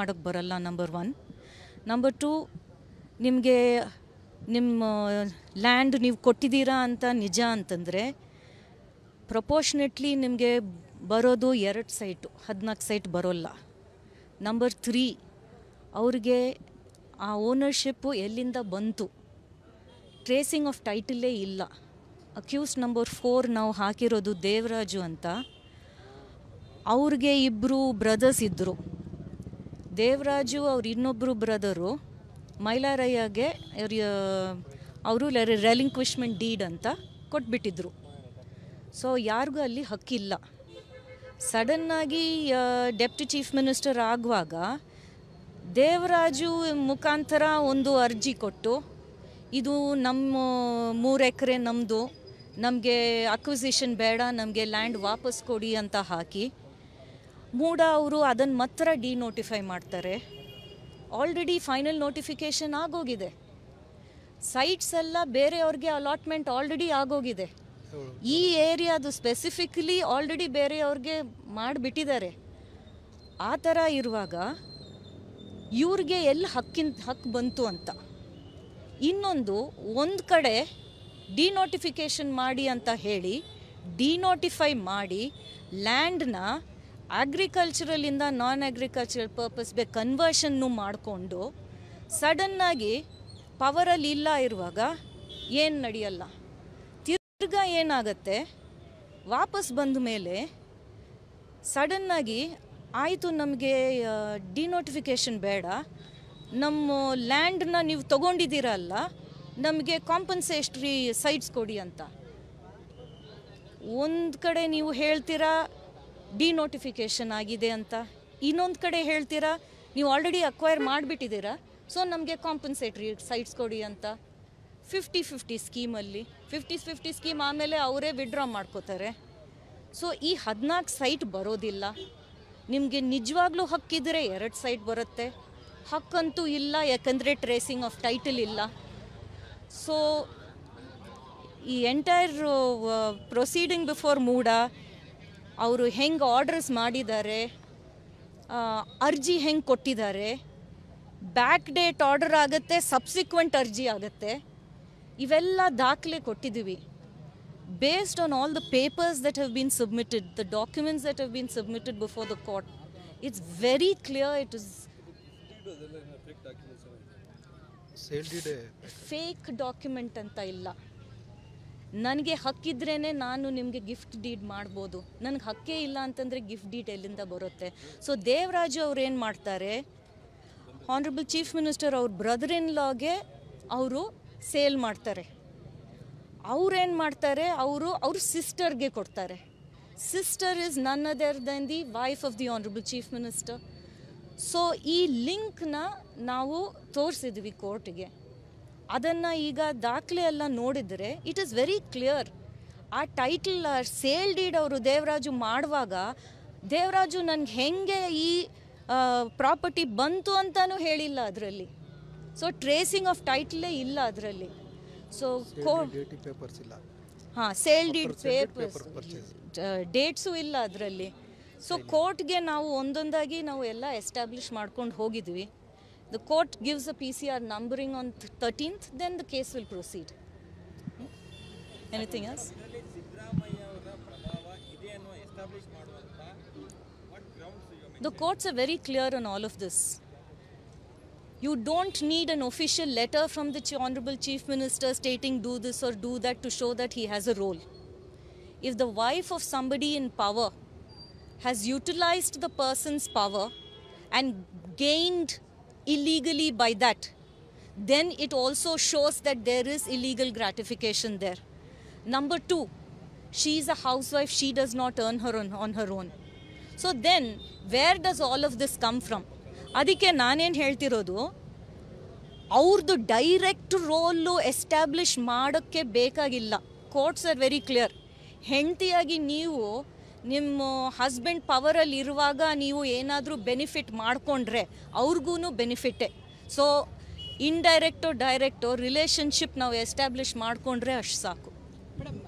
ಮಾಡೋಕ್ಕೆ ಬರಲ್ಲ number one number two ನಿಮಗೆ ನಿಮ್ಮ ಲ್ಯಾಂಡ್ ನೀವು ಕೊಟ್ಟಿದ್ದೀರಾ ಅಂತ ನಿಜ ಅಂತಂದರೆ ಪ್ರಪೋರ್ಷನೆಟ್ಲಿ ನಿಮಗೆ ಬರೋದು ಎರಡು ಸೈಟು ಹದಿನಾಲ್ಕು ಸೈಟ್ ಬರೋಲ್ಲ ನಂಬರ್ ತ್ರೀ ಅವ್ರಿಗೆ ಆ ಓನರ್ಶಿಪ್ಪು ಎಲ್ಲಿಂದ ಬಂತು ಟ್ರೇಸಿಂಗ್ ಆಫ್ ಟೈಟಲೇ ಇಲ್ಲ ಅಕ್ಯೂಸ್ ನಂಬರ್ ಫೋರ್ ನಾವು ಹಾಕಿರೋದು ದೇವರಾಜು ಅಂತ ಅವ್ರಿಗೆ ಇಬ್ಬರು ಬ್ರದರ್ಸ್ ಇದ್ದರು ದೇವರಾಜು ಅವ್ರ ಇನ್ನೊಬ್ಬರು ಬ್ರದರು ಮೈಲಾರಯ್ಯಗೆ ಅವರು ರೆಲಿಂಕ್ವಿಶ್ಮೆಂಟ್ ಡೀಡ್ ಅಂತ ಕೊಟ್ಬಿಟ್ಟಿದ್ರು ಸೊ ಯಾರಿಗೂ ಅಲ್ಲಿ ಹಕ್ಕಿಲ್ಲ ಸಡನ್ನಾಗಿ ಡೆಪ್ಟಿ ಚೀಫ್ ಮಿನಿಸ್ಟರ್ ಆಗುವಾಗ ದೇವರಾಜು ಮುಖಾಂತರ ಒಂದು ಅರ್ಜಿ ಕೊಟ್ಟು ಇದು ನಮ್ಮ ಮೂರು ಎಕರೆ ನಮ್ಮದು ನಮಗೆ ಅಕ್ವಿಸಿಷನ್ ಬೇಡ ನಮಗೆ ಲ್ಯಾಂಡ್ ವಾಪಸ್ ಕೊಡಿ ಅಂತ ಹಾಕಿ ಮೂಡ ಅವರು ಅದನ್ನು ಮಾತ್ರ ಡಿನೋಟಿಫೈ ಮಾಡ್ತಾರೆ ಆಲ್ರೆಡಿ ಫೈನಲ್ ನೋಟಿಫಿಕೇಷನ್ ಆಗೋಗಿದೆ ಸೈಟ್ಸ್ ಎಲ್ಲ ಬೇರೆಯವ್ರಿಗೆ ಅಲಾಟ್ಮೆಂಟ್ ಆಲ್ರೆಡಿ ಆಗೋಗಿದೆ ಈ ಏರಿಯಾದು ಸ್ಪೆಸಿಫಿಕಲಿ ಆಲ್ರೆಡಿ ಬೇರೆಯವ್ರಿಗೆ ಮಾಡಿಬಿಟ್ಟಿದ್ದಾರೆ ಆ ಥರ ಇರುವಾಗ ಇವ್ರಿಗೆ ಎಲ್ಲಿ ಹಕ್ಕಿನ ಹಕ್ಕು ಬಂತು ಅಂತ ಇನ್ನೊಂದು ಒಂದು ಕಡೆ ಡಿನೋಟಿಫಿಕೇಷನ್ ಮಾಡಿ ಅಂತ ಹೇಳಿ ಡಿನೋಟಿಫೈ ಮಾಡಿ ಲ್ಯಾಂಡ್ನ ಅಗ್ರಿಕಲ್ಚರಲಿಂದ ನಾನ್ ಅಗ್ರಿಕಲ್ಚರಲ್ ಪರ್ಪಸ್ಗೆ ಕನ್ವರ್ಷನ್ನು ಮಾಡಿಕೊಂಡು ಸಡನ್ನಾಗಿ ಪವರಲ್ಲಿ ಇಲ್ಲ ಇರುವಾಗ ಏನು ನಡೆಯಲ್ಲ ತಿರ್ಗಾ ಏನಾಗತ್ತೆ ವಾಪಸ್ ಬಂದ ಮೇಲೆ ಸಡನ್ನಾಗಿ ಆಯಿತು ನಮಗೆ ಡಿನೋಟಿಫಿಕೇಷನ್ ಬೇಡ ನಮ್ಮ ಲ್ಯಾಂಡ್ನ ನೀವು ತೊಗೊಂಡಿದ್ದೀರಲ್ಲ ನಮಗೆ ಕಾಂಪನ್ಸೇಟ್ರಿ ಸೈಟ್ಸ್ ಕೊಡಿ ಅಂತ ಒಂದು ಕಡೆ ನೀವು ಹೇಳ್ತೀರಾ ಡಿನೋಟಿಫಿಕೇಷನ್ ಆಗಿದೆ ಅಂತ ಇನ್ನೊಂದು ಕಡೆ ಹೇಳ್ತೀರಾ ನೀವು ಆಲ್ರೆಡಿ ಅಕ್ವೈರ್ ಮಾಡಿಬಿಟ್ಟಿದ್ದೀರಾ ಸೊ ನಮಗೆ ಕಾಂಪನ್ಸೇಟ್ರಿ ಸೈಟ್ಸ್ ಕೊಡಿ ಅಂತ ಫಿಫ್ಟಿ ಫಿಫ್ಟಿ ಸ್ಕೀಮಲ್ಲಿ ಫಿಫ್ಟಿ ಫಿಫ್ಟಿ ಸ್ಕೀಮ್ ಆಮೇಲೆ ಅವರೇ ವಿಡ್ರಾ ಮಾಡ್ಕೋತಾರೆ ಸೊ ಈ ಹದಿನಾಲ್ಕು ಸೈಟ್ ಬರೋದಿಲ್ಲ ನಿಮಗೆ ನಿಜವಾಗ್ಲೂ ಹಕ್ಕಿದ್ರೆ ಎರಡು ಸೈಟ್ ಬರುತ್ತೆ ಹಕ್ಕಂತೂ ಇಲ್ಲ ಯಾಕಂದರೆ ಟ್ರೇಸಿಂಗ್ ಆಫ್ ಟೈಟಲ್ ಇಲ್ಲ ಸೊ ಈ ಎಂಟೈರ್ ಪ್ರೊಸೀಡಿಂಗ್ ಬಿಫೋರ್ ಮೂಡ ಅವರು ಹೆಂಗೆ ಆರ್ಡರ್ಸ್ ಮಾಡಿದ್ದಾರೆ ಆ, ಅರ್ಜಿ ಹೆಂಗೆ ಕೊಟ್ಟಿದ್ದಾರೆ ಬ್ಯಾಕ್ ಡೇಟ್ ಆರ್ಡರ್ ಆಗುತ್ತೆ ಸಬ್ಸಿಕ್ವೆಂಟ್ ಅರ್ಜಿ ಆಗುತ್ತೆ ಇವೆಲ್ಲ ದಾಖಲೆ ಕೊಟ್ಟಿದ್ದೀವಿ based on all the papers that have been submitted, the documents that have been submitted before the court, it's very clear it is sale deed fake document ಅಂತ ಇಲ್ಲ ನನಗೆ ಹಕ್ಕಿದ್ರೇ ನಾನು ನಿಮಗೆ ಗಿಫ್ಟ್ ಡೀಡ್ ಮಾಡ್ಬೋದು ನನಗೆ ಹಕ್ಕೇ ಇಲ್ಲ ಅಂತಂದರೆ ಗಿಫ್ಟ್ ಡೀಡ್ ಎಲ್ಲಿಂದ ಬರುತ್ತೆ ಸೊ ದೇವರಾಜು ಅವ್ರು ಏನು ಮಾಡ್ತಾರೆ ಹಾನರಬಲ್ ಚೀಫ್ ಮಿನಿಸ್ಟರ್ ಅವ್ರ ಬ್ರದರ್ ಇನ್ ಲಾಗೆ ಅವರು ಸೇಲ್ ಮಾಡ್ತಾರೆ ಅವ್ರೇನು ಮಾಡ್ತಾರೆ ಅವರು ಅವ್ರ ಸಿಸ್ಟರ್ಗೆ ಕೊಡ್ತಾರೆ sister is none other than the wife of the honourable chief minister so ಈ ಲಿಂಕ್ನ ನಾವು ತೋರಿಸಿದ್ವಿ ಕೋರ್ಟ್ಗೆ ಅದನ್ನು ಈಗ ದಾಖಲೆ ಎಲ್ಲ ನೋಡಿದರೆ ಇಟ್ ಈಸ್ ವೆರಿ ಕ್ಲಿಯರ್ ಆ ಟೈಟಲ್ ಸೇಲ್ ಡೀಡ್ ಅವರು ದೇವರಾಜು ಮಾಡುವಾಗ ದೇವರಾಜು ನನಗೆ ಹೆಂಗೆ ಈ ಪ್ರಾಪರ್ಟಿ ಬಂತು ಅಂತಲೂ ಹೇಳಿಲ್ಲ ಅದರಲ್ಲಿ ಸೊ ಟ್ರೇಸಿಂಗ್ ಆಫ್ ಟೈಟ್ಲೇ ಇಲ್ಲ ಅದರಲ್ಲಿ ಸೊ ಕೋ ಡೇಟಿ ಪೇಪರ್ಸ್ ಇಲ್ಲ ಹಾಂ sale deed Purchase, papers paper purchase. Dates ಇಲ್ಲ ಅದರಲ್ಲಿ ಸೊ ಕೋರ್ಟ್ಗೆ ನಾವು ಒಂದೊಂದಾಗಿ ನಾವು ಎಲ್ಲ ಎಸ್ಟಾಬ್ಲಿಷ್ ಮಾಡ್ಕೊಂಡು ಹೋಗಿದ್ವಿ the court gives a P C R numbering on thirteenth then the case will proceed anything else ಇದರಲ್ಲಿ ಸಿದ್ದರಾಮಯ್ಯ ಅವರ ಪ್ರಭಾವ ಇದೆ ಅನ್ನೋ ಎಸ್ಟಾಬ್ಲಿಷ್ ಮಾಡುವಂತ what grounds you The courts are very clear on all of this. You don't need an official letter from the Ch- Honorable Chief Minister stating do this or do that to show that he has a role. If the wife of somebody in power has utilized the person's power and gained illegally by that, then it also shows that there is illegal gratification there. Number two, she is a housewife, she does not earn her on, on her own. So then where does all of this come from ಅದಕ್ಕೆ ನಾನೇನು ಹೇಳ್ತಿರೋದು ಅವ್ರದ್ದು direct roll establish ಮಾಡೋಕ್ಕೆ ಬೇಕಾಗಿಲ್ಲ courts are very clear ಹೆಂಡತಿಯಾಗಿ ನೀವು ನಿಮ್ಮ husband ಪವರಲ್ಲಿ ಇರುವಾಗ ನೀವು ಏನಾದರೂ ಬೆನಿಫಿಟ್ ಮಾಡಿಕೊಂಡ್ರೆ ಅವ್ರಿಗೂ ಬೆನಿಫಿಟ್ಟೆ ಸೊ ಇಂಡೈರೆಕ್ಟೋ ಡೈರೆಕ್ಟೋ ರಿಲೇಷನ್ಶಿಪ್ ನಾವು ಎಸ್ಟಾಬ್ಲಿಷ್ ಮಾಡಿಕೊಂಡ್ರೆ ಅಷ್ಟು ಸಾಕು ಮೇಡಮ್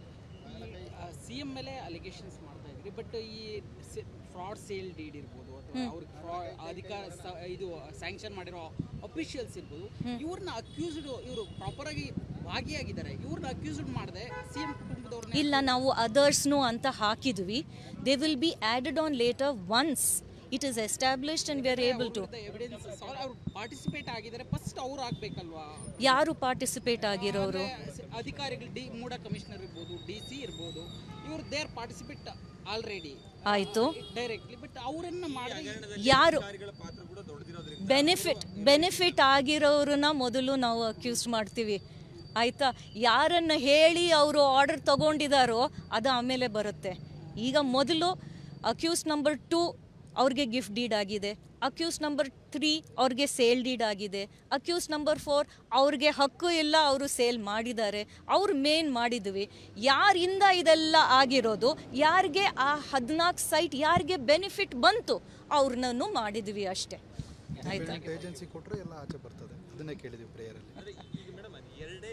ಸಿ ಎಮ್ ಮೇಲೆ ಅಲಿಗೇಷನ್ಸ್ ಮಾಡ್ತಾ ಇದ್ರಿ ಬಟ್ ಈ ಫ್ರಾಡ್ ಸೇಲ್ ಡೀಡ್ ಇರ್ಬೋದು ಅಥವಾ ಅವ್ರಿಗೆ ಫ್ರಾ- ಅಧಿಕಾರ ಸ- ಇದು ಸ್ಯಾಂಕ್ಷನ್ ಮಾಡಿರೋ ಅಫಿಷಿಯಲ್ಸ್ ಇರ್ಬೋದು ಇವ್ರನ್ನ ಅಕ್ಯೂಸ್ಡ್ ಇವರು ಪ್ರಾಪರ್ ಆಗಿ ಭಾಗಿಯಾಗಿದ್ದಾರೆ ಇವ್ರನ್ನ ಅಕ್ಯೂಸ್ಡ್ ಮಾಡದೆ ಸಿಎಂ ಕುಟುಂಬದವ್ರನ್ನ ಇಲ್ಲ ನಾವು ಅದರ್ಸ್ನು ಅಂತ ಹಾಕಿದ್ವಿ they will be added on later once it is established and we are able to evidence ಅವ್ರು ಪಾರ್ಟಿಸಿಪೇಟ್ ಆಗಿದ್ದಾರೆ ಫಸ್ಟ್ ಅವ್ರು ಆಗ್ಬೇಕಲ್ವಾ ಯಾರು ಪಾರ್ಟಿಸಿಪೇಟ್ ಆಗಿರೋರು ಅಂದ್ರೆ ಅಧಿಕಾರಿಗಳು ಡಿ ಮೂಡ ಕಮಿಷನರ್ ಇರ್ಬೋದು ಡಿ ಸಿ ಇರ್ಬೋದು ಇವ್ರು ದೇರ್ ಪಾರ್ಟಿಸಿಪೇಟ್ ಆಲ್ರೆಡಿ ಆಯಿತು ಡೈರೆಕ್ಟ್ಲಿ ಬಟ್ ಅವರನ್ನ ಮಾಡಿದ್ರೆ ಯಾರು ಅಧಿಕಾರಿಗಳ ಪಾತ್ರ ಕೂಡ ದೊಡ್ಡದಿರೋದ್ರಿಂದ ಬೆನಿಫಿಟ್ ಬೆನಿಫಿಟ್ ಆಗಿರೋರನ್ನ ಮೊದಲು ನಾವು ಅಕ್ಯೂಸ್ ಮಾಡ್ತೀವಿ ಆಯ್ತಾ ಯಾರನ್ನ ಹೇಳಿ ಅವರು ಆರ್ಡರ್ ತಗೊಂಡಿದಾರೋ ಅದು ಆಮೇಲೆ ಬರುತ್ತೆ ಈಗ ಮೊದಲು ಅಕ್ಯೂಸ್ ನಂಬರ್ ಟೂ ಅವ್ರಿಗೆ ಗಿಫ್ಟ್ ಡೀಡ್ ಆಗಿದೆ ಅಕ್ಯೂಸ್ ನಂಬರ್ ತ್ರೀ ಅವ್ರಿಗೆ ಸೇಲ್ ಡೀಡ್ ಆಗಿದೆ ಅಕ್ಯೂಸ್ ನಂಬರ್ ಫೋರ್ ಅವ್ರಿಗೆ ಹಕ್ಕು ಇಲ್ಲ ಅವರು ಸೇಲ್ ಮಾಡಿದ್ದಾರೆ ಅವ್ರು ಮೇನ್ ಮಾಡಿದ್ವಿ ಯಾರಿಂದ ಇದೆಲ್ಲ ಆಗಿರೋದು ಯಾರಿಗೆ ಆ ಹದಿನಾಲ್ಕು ಸೈಟ್ ಯಾರಿಗೆ ಬೆನಿಫಿಟ್ ಬಂತು ಅವ್ರನ್ನೂ ಮಾಡಿದ್ವಿ ಅಷ್ಟೇ ಆಯ್ತಾ ಏಜೆನ್ಸಿ ಕೊಟ್ಟರೆ ಎಲ್ಲ ಆಚೆ ಬರ್ತದೆ ಅದನ್ನೇ ಕೇಳಿದ್ವಿ ಪ್ರೇಯರಲ್ಲಿ ಅಂದ್ರೆ ಈಗ ಮೇಡಮ್ ಎರಡೇ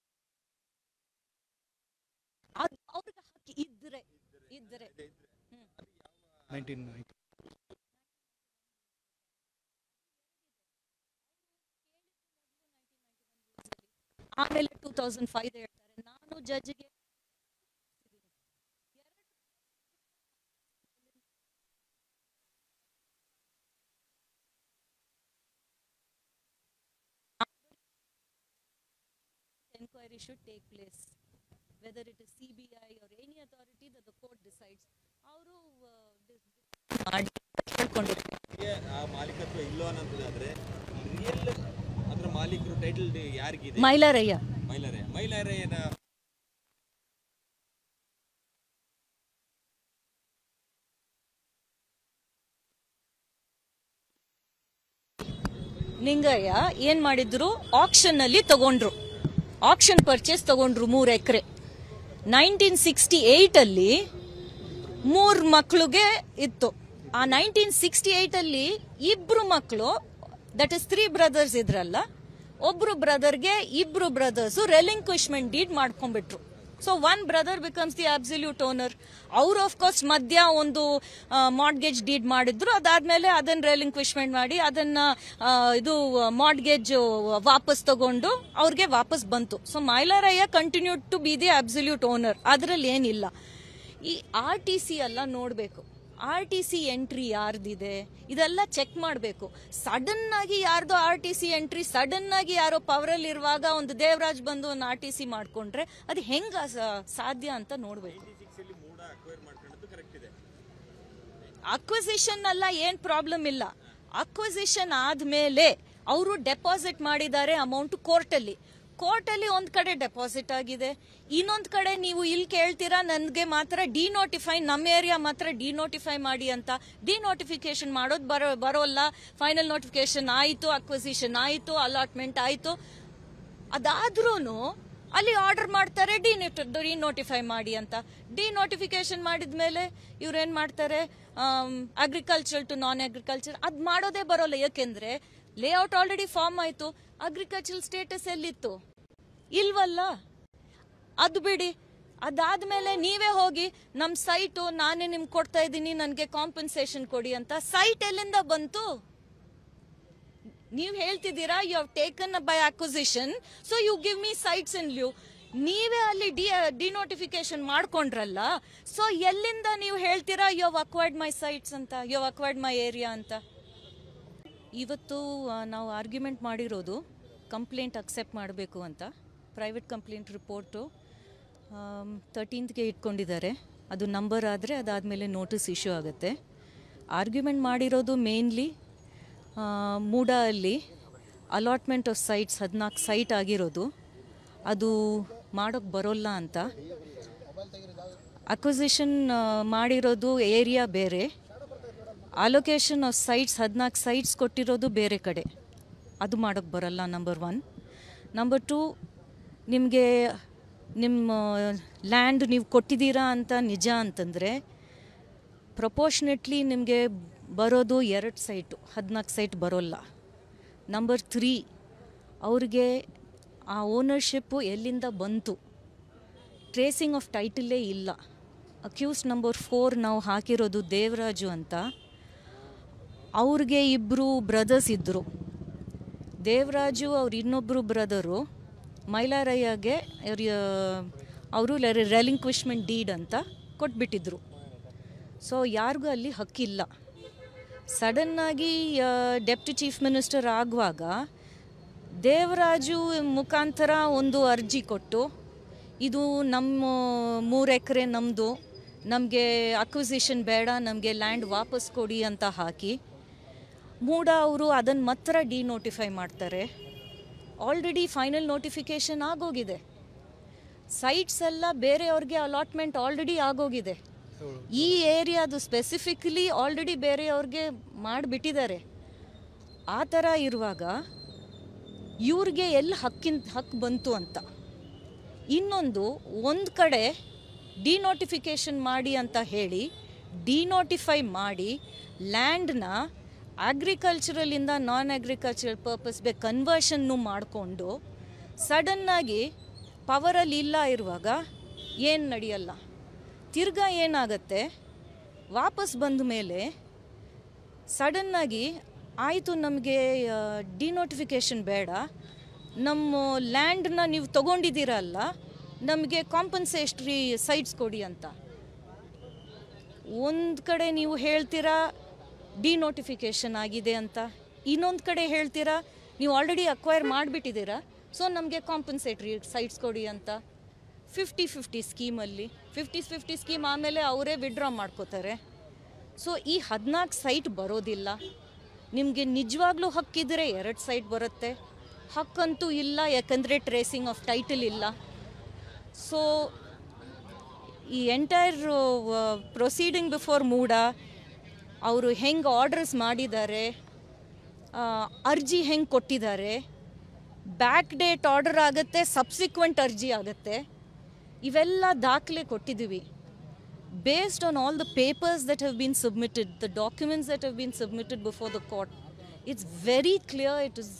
ಅದು ಅವ್ರಿಗೆ ಹಕ್ಕಿ ಇದ್ರೆ ಇದ್ರೆ ಹ್ಮ್. ನೈನ್ಟೀನ್ ಆಮೇಲೆ ಟೂ ತೌಸಂಡ್ ಫೈವ್ ಹೇಳ್ತಾರೆ ನಾನು ಜಡ್ಜ್ಗೆ enquiry should take place whether it is CBI or any authority that the court decides ಅವರು ಮಾಡಿ ಹೇಳ್ಕೊಂಡಿರ್ತಾರೆ ಗೆ ಆ ಮಾಲೀಕತ್ವ ಇಲ್ಲೋ ಅನ್ನೋದಾದ್ರೆ ರಿಯಲ್ ಅದ್ರ ಮಾಲೀಕರು ಟೈಟಲ್ ಯಾರಿಗಿದೆ ಮೈಲಾರಯ್ಯ ಮೈಲಾರೆ ಮೈಲಾರೆಯನ ನಿಂಗಯ್ಯ ಏನ್ ಮಾಡಿದ್ರು ಆಕ್ಷನ್ ಅಲ್ಲಿ ತಗೊಂಡ್ರು ಆಕ್ಷನ್ ಪರ್ಚೇಸ್ ತಗೊಂಡ್ರು ಮೂರ್ ಎಕರೆ ನೈನ್ಟೀನ್ ಸಿಕ್ಸ್ಟಿ ಏಟ್ ಅಲ್ಲಿ ಮೂರ್ ಮಕ್ಳಿಗೆ ಇತ್ತು ಆ ನೈನ್ಟೀನ್ ಸಿಕ್ಸ್ಟಿ ಏಟ್ ಅಲ್ಲಿ ಇಬ್ರು ಮಕ್ಕಳು ದಟ್ ಇಸ್ ತ್ರೀ ಬ್ರದರ್ಸ್ ಇದ್ರಲ್ಲ ಒಬ್ರು ಬ್ರದರ್ಗೆ ಇಬ್ರು ಬ್ರದರ್ಸ್ ರೆಲಿಂಕ್ವಿಶ್ಮೆಂಟ್ ಡೀಡ್ ಮಾಡ್ಕೊಂಡ್ಬಿಟ್ರು so one brother becomes the absolute owner ಅವ್ರು ಆಫ್ ಕೋರ್ಸ್ ಮಧ್ಯ ಒಂದು ಮಾರ್ಟ್ಗೇಜ್ ಡೀಡ್ ಮಾಡಿದ್ರು ಅದಾದ್ಮೇಲೆ ಅದನ್ನ ರೆಲಿಂಕ್ವಿಶ್ಮೆಂಟ್ ಮಾಡಿ ಅದನ್ನ ಆ, ಇದು ಮಾರ್ಟ್ಗೇಜ್ ವಾಪಸ್ ತಗೊಂಡು ಅವ್ರಿಗೆ ವಾಪಸ್ ಬಂತು so Mylaraiah continued to be the absolute owner ಅದರಲ್ಲಿ ಏನಿಲ್ಲ ಈ ಆರ್ ಟಿ ಸಿ ಎಲ್ಲ ನೋಡಬೇಕು ಆರ್ ಟಿ ಸಿ ಎಂಟ್ರಿ ಯಾರ್ದಿದೆ ಇದೆಲ್ಲ ಚೆಕ್ ಮಾಡಬೇಕು ಸಡನ್ ಆಗಿ ಯಾರ್ದೋ R T C entry sudden ಆಗಿ ಯಾರೋ ಪವರಲ್ಲಿ ಇರುವಾಗ ಒಂದು ದೇವರಾಜ್ ಬಂದು ಒಂದು ಆರ್ ಟಿ ಸಿ ಮಾಡ್ಕೊಂಡ್ರೆ ಅದು ಹೆಂಗ ಸಾಧ್ಯ ಅಂತ ನೋಡಬೇಕು ಸಿಕ್ಸ್ ಅಲ್ಲಿ ಮೂಡ ಅಕ್ವೈರ್ ಮಾಡ್ಕೊಂಡದ್ದು ಕರೆಕ್ಟ್ ಇದೆ ಅಕ್ವಿಸಿಷನ್ ಅಲ್ಲ ಏನ್ ಪ್ರಾಬ್ಲಮ್ ಇಲ್ಲ ಅಕ್ವಿಸಿಷನ್ ಆದ್ಮೇಲೆ ಅವರು ಡೆಪಾಸಿಟ್ ಮಾಡಿದ್ದಾರೆ ಅಮೌಂಟ್ ಕೋರ್ಟಲ್ಲಿ ಕೋರ್ಟಲ್ಲಿ ಒಂದ್ ಕಡೆ ಡೆಪಾಸಿಟ್ ಆಗಿದೆ ಇನ್ನೊಂದ್ ಕಡೆ ನೀವು ಇಲ್ಲಿ ಕೇಳ್ತೀರಾ ನನ್ಗೆ ಮಾತ್ರ ಡಿನೋಟಿಫೈ ನಮ್ಮ ಏರಿಯಾ ಮಾತ್ರ ಡಿನೋಟಿಫೈ ಮಾಡಿ ಅಂತ ಡಿನೋಟಿಫಿಕೇಶನ್ ಮಾಡೋದು ಬರೋ ಬರೋಲ್ಲ ಫೈನಲ್ ನೋಟಿಫಿಕೇಶನ್ ಆಯ್ತು ಅಕ್ವಿಸಿಷನ್ ಆಯ್ತು ಅಲಾಟ್ಮೆಂಟ್ ಆಯ್ತು ಅದಾದ್ರೂ ಅಲ್ಲಿ ಆರ್ಡರ್ ಮಾಡ್ತಾರೆ ಡಿ ಡಿನೋಟಿಫೈ ಮಾಡಿ ಅಂತ ಡಿನೋಟಿಫಿಕೇಶನ್ ಮಾಡಿದ್ಮೇಲೆ ಇವ್ರು ಏನ್ ಮಾಡ್ತಾರೆ ಅಗ್ರಿಕಲ್ಚರ್ ಟು ನಾನ್ ಅಗ್ರಿಕಲ್ಚರ್ ಅದ್ ಮಾಡೋದೇ ಬರೋಲ್ಲ ಯಾಕೆಂದ್ರೆ ಲೇಔಟ್ ಆಲ್ರೆಡಿ ಫಾರ್ಮ್ ಆಯ್ತು ಅಗ್ರಿಕಲ್ಚರ್ ಸ್ಟೇಟಸ್ ಎಲ್ಲಿತ್ತು ಇಲ್ವಲ್ಲ ಅದು ಬಿಡಿ ಅದಾದ್ಮೇಲೆ ನೀವೇ ಹೋಗಿ ನಮ್ ಸೈಟು ನಾನೇ ನಿಮ್ಗೆ ಕೊಡ್ತಾ ಇದ್ದೀನಿ ನನಗೆ ಕಾಂಪನ್ಸೇಷನ್ ಕೊಡಿ ಅಂತ ಸೈಟ್ ಎಲ್ಲಿಂದ ಬಂತು ನೀವು ಹೇಳ್ತಿದ್ದೀರಾ you have taken by acquisition so you give me sites in lieu ನೀವೇ ಅಲ್ಲಿ ಡಿ ಡಿನೋಟಿಫಿಕೇಶನ್ ಮಾಡ್ಕೊಂಡ್ರಲ್ಲ ಸೊ ಎಲ್ಲಿಂದ ನೀವು ಹೇಳ್ತೀರಾ you have acquired my sites ಅಂತ you have acquired my area ಅಂತ ಇವತ್ತು ಆ, ನಾವು ಆರ್ಗ್ಯುಮೆಂಟ್ ಮಾಡಿರೋದು ಕಂಪ್ಲೇಂಟ್ ಅಕ್ಸೆಪ್ಟ್ ಮಾಡಬೇಕು ಅಂತ ಪ್ರೈವೇಟ್ ಕಂಪ್ಲೇಂಟ್ ರಿಪೋರ್ಟು ತರ್ಟೀನ್ತ್ಗೆ ಇಟ್ಕೊಂಡಿದ್ದಾರೆ ಅದು ನಂಬರ್ ಆದರೆ ಅದಾದಮೇಲೆ ನೋಟಿಸ್ ಇಶ್ಯೂ ಆಗುತ್ತೆ ಆರ್ಗ್ಯುಮೆಂಟ್ ಮಾಡಿರೋದು ಮೇನ್ಲಿ ಮೂಡ ಅಲ್ಲಿ ಅಲಾಟ್ಮೆಂಟ್ ಆಫ್ ಸೈಟ್ಸ್ ಹದಿನಾಲ್ಕು ಸೈಟ್ ಆಗಿರೋದು ಅದು ಮಾಡೋಕ್ಕೆ ಬರೋಲ್ಲ ಅಂತ ಅಕ್ವಿಸಿಷನ್ ಮಾಡಿರೋದು ಏರಿಯಾ ಬೇರೆ ಅಲೊಕೇಶನ್ ಆಫ್ ಸೈಟ್ಸ್ ಹದಿನಾಲ್ಕು ಸೈಟ್ಸ್ ಕೊಟ್ಟಿರೋದು ಬೇರೆ ಕಡೆ ಅದು ಮಾಡೋಕ್ಕೆ ಬರಲ್ಲ ನಂಬರ್ ಒನ್ ನಂಬರ್ ಟು ನಿಮಗೆ ನಿಮ್ಮ ಲ್ಯಾಂಡ್ ನೀವು ಕೊಟ್ಟಿದ್ದೀರಾ ಅಂತ ನಿಜ ಅಂತಂದರೆ ಪ್ರಪೋರ್ಷನೆಟ್ಲಿ ನಿಮಗೆ ಬರೋದು ಎರಡು ಸೈಟು ಹದಿನಾಲ್ಕು ಸೈಟ್ ಬರೋಲ್ಲ ನಂಬರ್ ತ್ರೀ ಅವ್ರಿಗೆ ಆ ಓನರ್ಶಿಪ್ಪು ಎಲ್ಲಿಂದ ಬಂತು ಟ್ರೇಸಿಂಗ್ ಆಫ್ ಟೈಟಲೇ ಇಲ್ಲ ಅಕ್ಯೂಸ್ ನಂಬರ್ ಫೋರ್ ನಾವು ಹಾಕಿರೋದು ದೇವರಾಜು ಅಂತ ಅವ್ರಿಗೆ ಇಬ್ಬರು ಬ್ರದರ್ಸ್ ಇದ್ದರು ದೇವರಾಜು ಅವ್ರ ಇನ್ನೊಬ್ಬರು ಬ್ರದರು ಮೈಲಾರಯ್ಯಗೆ ಅವರು ರೆಲಿಂಕ್ವಿಶ್ಮೆಂಟ್ ಡೀಡ್ ಅಂತ ಕೊಟ್ಬಿಟ್ಟಿದ್ರು ಸೊ ಯಾರಿಗೂ ಅಲ್ಲಿ ಹಕ್ಕಿಲ್ಲ ಸಡನ್ನಾಗಿ ಡೆಪ್ಟಿ ಚೀಫ್ ಮಿನಿಸ್ಟರ್ ಆಗುವಾಗ ದೇವರಾಜು ಮುಖಾಂತರ ಒಂದು ಅರ್ಜಿ ಕೊಟ್ಟು ಇದು ನಮ್ಮ ಮೂರು ಎಕರೆ ನಮ್ಮದು ನಮಗೆ ಅಕ್ವಿಸಿಷನ್ ಬೇಡ ನಮಗೆ ಲ್ಯಾಂಡ್ ವಾಪಸ್ ಕೊಡಿ ಅಂತ ಹಾಕಿ ಮೂಡ ಅವರು ಅದನ್ನು ಮಾತ್ರ ಡಿನೋಟಿಫೈ ಮಾಡ್ತಾರೆ ಆಲ್ರೆಡಿ ಫೈನಲ್ ನೋಟಿಫಿಕೇಷನ್ ಆಗೋಗಿದೆ ಸೈಟ್ಸ್ ಎಲ್ಲ ಬೇರೆಯವ್ರಿಗೆ ಅಲಾಟ್ಮೆಂಟ್ ಆಲ್ರೆಡಿ ಆಗೋಗಿದೆ ಈ ಏರಿಯಾದು ಸ್ಪೆಸಿಫಿಕಲಿ ಆಲ್ರೆಡಿ ಬೇರೆಯವ್ರಿಗೆ ಮಾಡಿಬಿಟ್ಟಿದ್ದಾರೆ ಆ ಥರ ಇರುವಾಗ ಇವ್ರಿಗೆ ಎಲ್ಲಿ ಹಕ್ಕಿನ ಹಕ್ಕು ಬಂತು ಅಂತ ಇನ್ನೊಂದು ಒಂದು ಕಡೆ ಡಿನೋಟಿಫಿಕೇಷನ್ ಮಾಡಿ ಅಂತ ಹೇಳಿ ಡಿನೋಟಿಫೈ ಮಾಡಿ ಲ್ಯಾಂಡ್ನ ಅಗ್ರಿಕಲ್ಚರಲಿಂದ ನಾನ್ ಅಗ್ರಿಕಲ್ಚರಲ್ ಪರ್ಪಸ್ಗೆ ಕನ್ವರ್ಷನ್ನು ಮಾಡಿಕೊಂಡು ಸಡನ್ನಾಗಿ ಪವರಲ್ಲಿ ಇಲ್ಲ ಇರುವಾಗ ಏನು ನಡೆಯಲ್ಲ ತಿರ್ಗಾ ಏನಾಗತ್ತೆ ವಾಪಸ್ ಬಂದ ಮೇಲೆ ಸಡನ್ನಾಗಿ ಆಯಿತು ನಮಗೆ ಡಿನೋಟಿಫಿಕೇಷನ್ ಬೇಡ ನಮ್ಮ ಲ್ಯಾಂಡ್ನ ನೀವು ತೊಗೊಂಡಿದ್ದೀರಲ್ಲ ನಮಗೆ ಕಾಂಪನ್ಸೇಟ್ರಿ ಸೈಟ್ಸ್ ಕೊಡಿ ಅಂತ ಒಂದು ಕಡೆ ನೀವು ಹೇಳ್ತೀರಾ ಡಿನೋಟಿಫಿಕೇಷನ್ ಆಗಿದೆ ಅಂತ ಇನ್ನೊಂದು ಕಡೆ ಹೇಳ್ತೀರಾ ನೀವು ಆಲ್ರೆಡಿ ಅಕ್ವೈರ್ ಮಾಡಿಬಿಟ್ಟಿದ್ದೀರಾ ಸೊ ನಮಗೆ ಕಾಂಪನ್ಸೇಟ್ರಿ ಸೈಟ್ಸ್ ಕೊಡಿ ಅಂತ ಫಿಫ್ಟಿ ಫಿಫ್ಟಿ ಸ್ಕೀಮಲ್ಲಿ ಫಿಫ್ಟಿ ಫಿಫ್ಟಿ ಸ್ಕೀಮ್ ಆಮೇಲೆ ಅವರೇ ವಿಡ್ರಾ ಮಾಡ್ಕೋತಾರೆ ಸೊ ಈ ಹದಿನಾಲ್ಕು ಸೈಟ್ ಬರೋದಿಲ್ಲ ನಿಮಗೆ ನಿಜವಾಗ್ಲೂ ಹಕ್ಕಿದ್ರೆ ಎರಡು ಸೈಟ್ ಬರುತ್ತೆ ಹಕ್ಕಂತೂ ಇಲ್ಲ ಯಾಕಂದರೆ ಟ್ರೇಸಿಂಗ್ ಆಫ್ ಟೈಟಲ್ ಇಲ್ಲ ಸೊ ಈ ಎಂಟೈರ್ ಪ್ರೊಸೀಡಿಂಗ್ ಬಿಫೋರ್ ಮೂಡ ಅವರು ಹೆಂಗೆ ಆರ್ಡರ್ಸ್ ಮಾಡಿದ್ದಾರೆ ಆ, ಅರ್ಜಿ ಹೆಂಗೆ ಕೊಟ್ಟಿದ್ದಾರೆ ಬ್ಯಾಕ್ ಡೇಟ್ ಆರ್ಡರ್ ಆಗುತ್ತೆ ಸಬ್ಸಿಕ್ವೆಂಟ್ ಅರ್ಜಿ ಆಗುತ್ತೆ ಇವೆಲ್ಲ ದಾಖಲೆ ಕೊಟ್ಟಿದ್ದೀವಿ based on all the papers that have been submitted, the documents that have been submitted before the court, it's very clear it is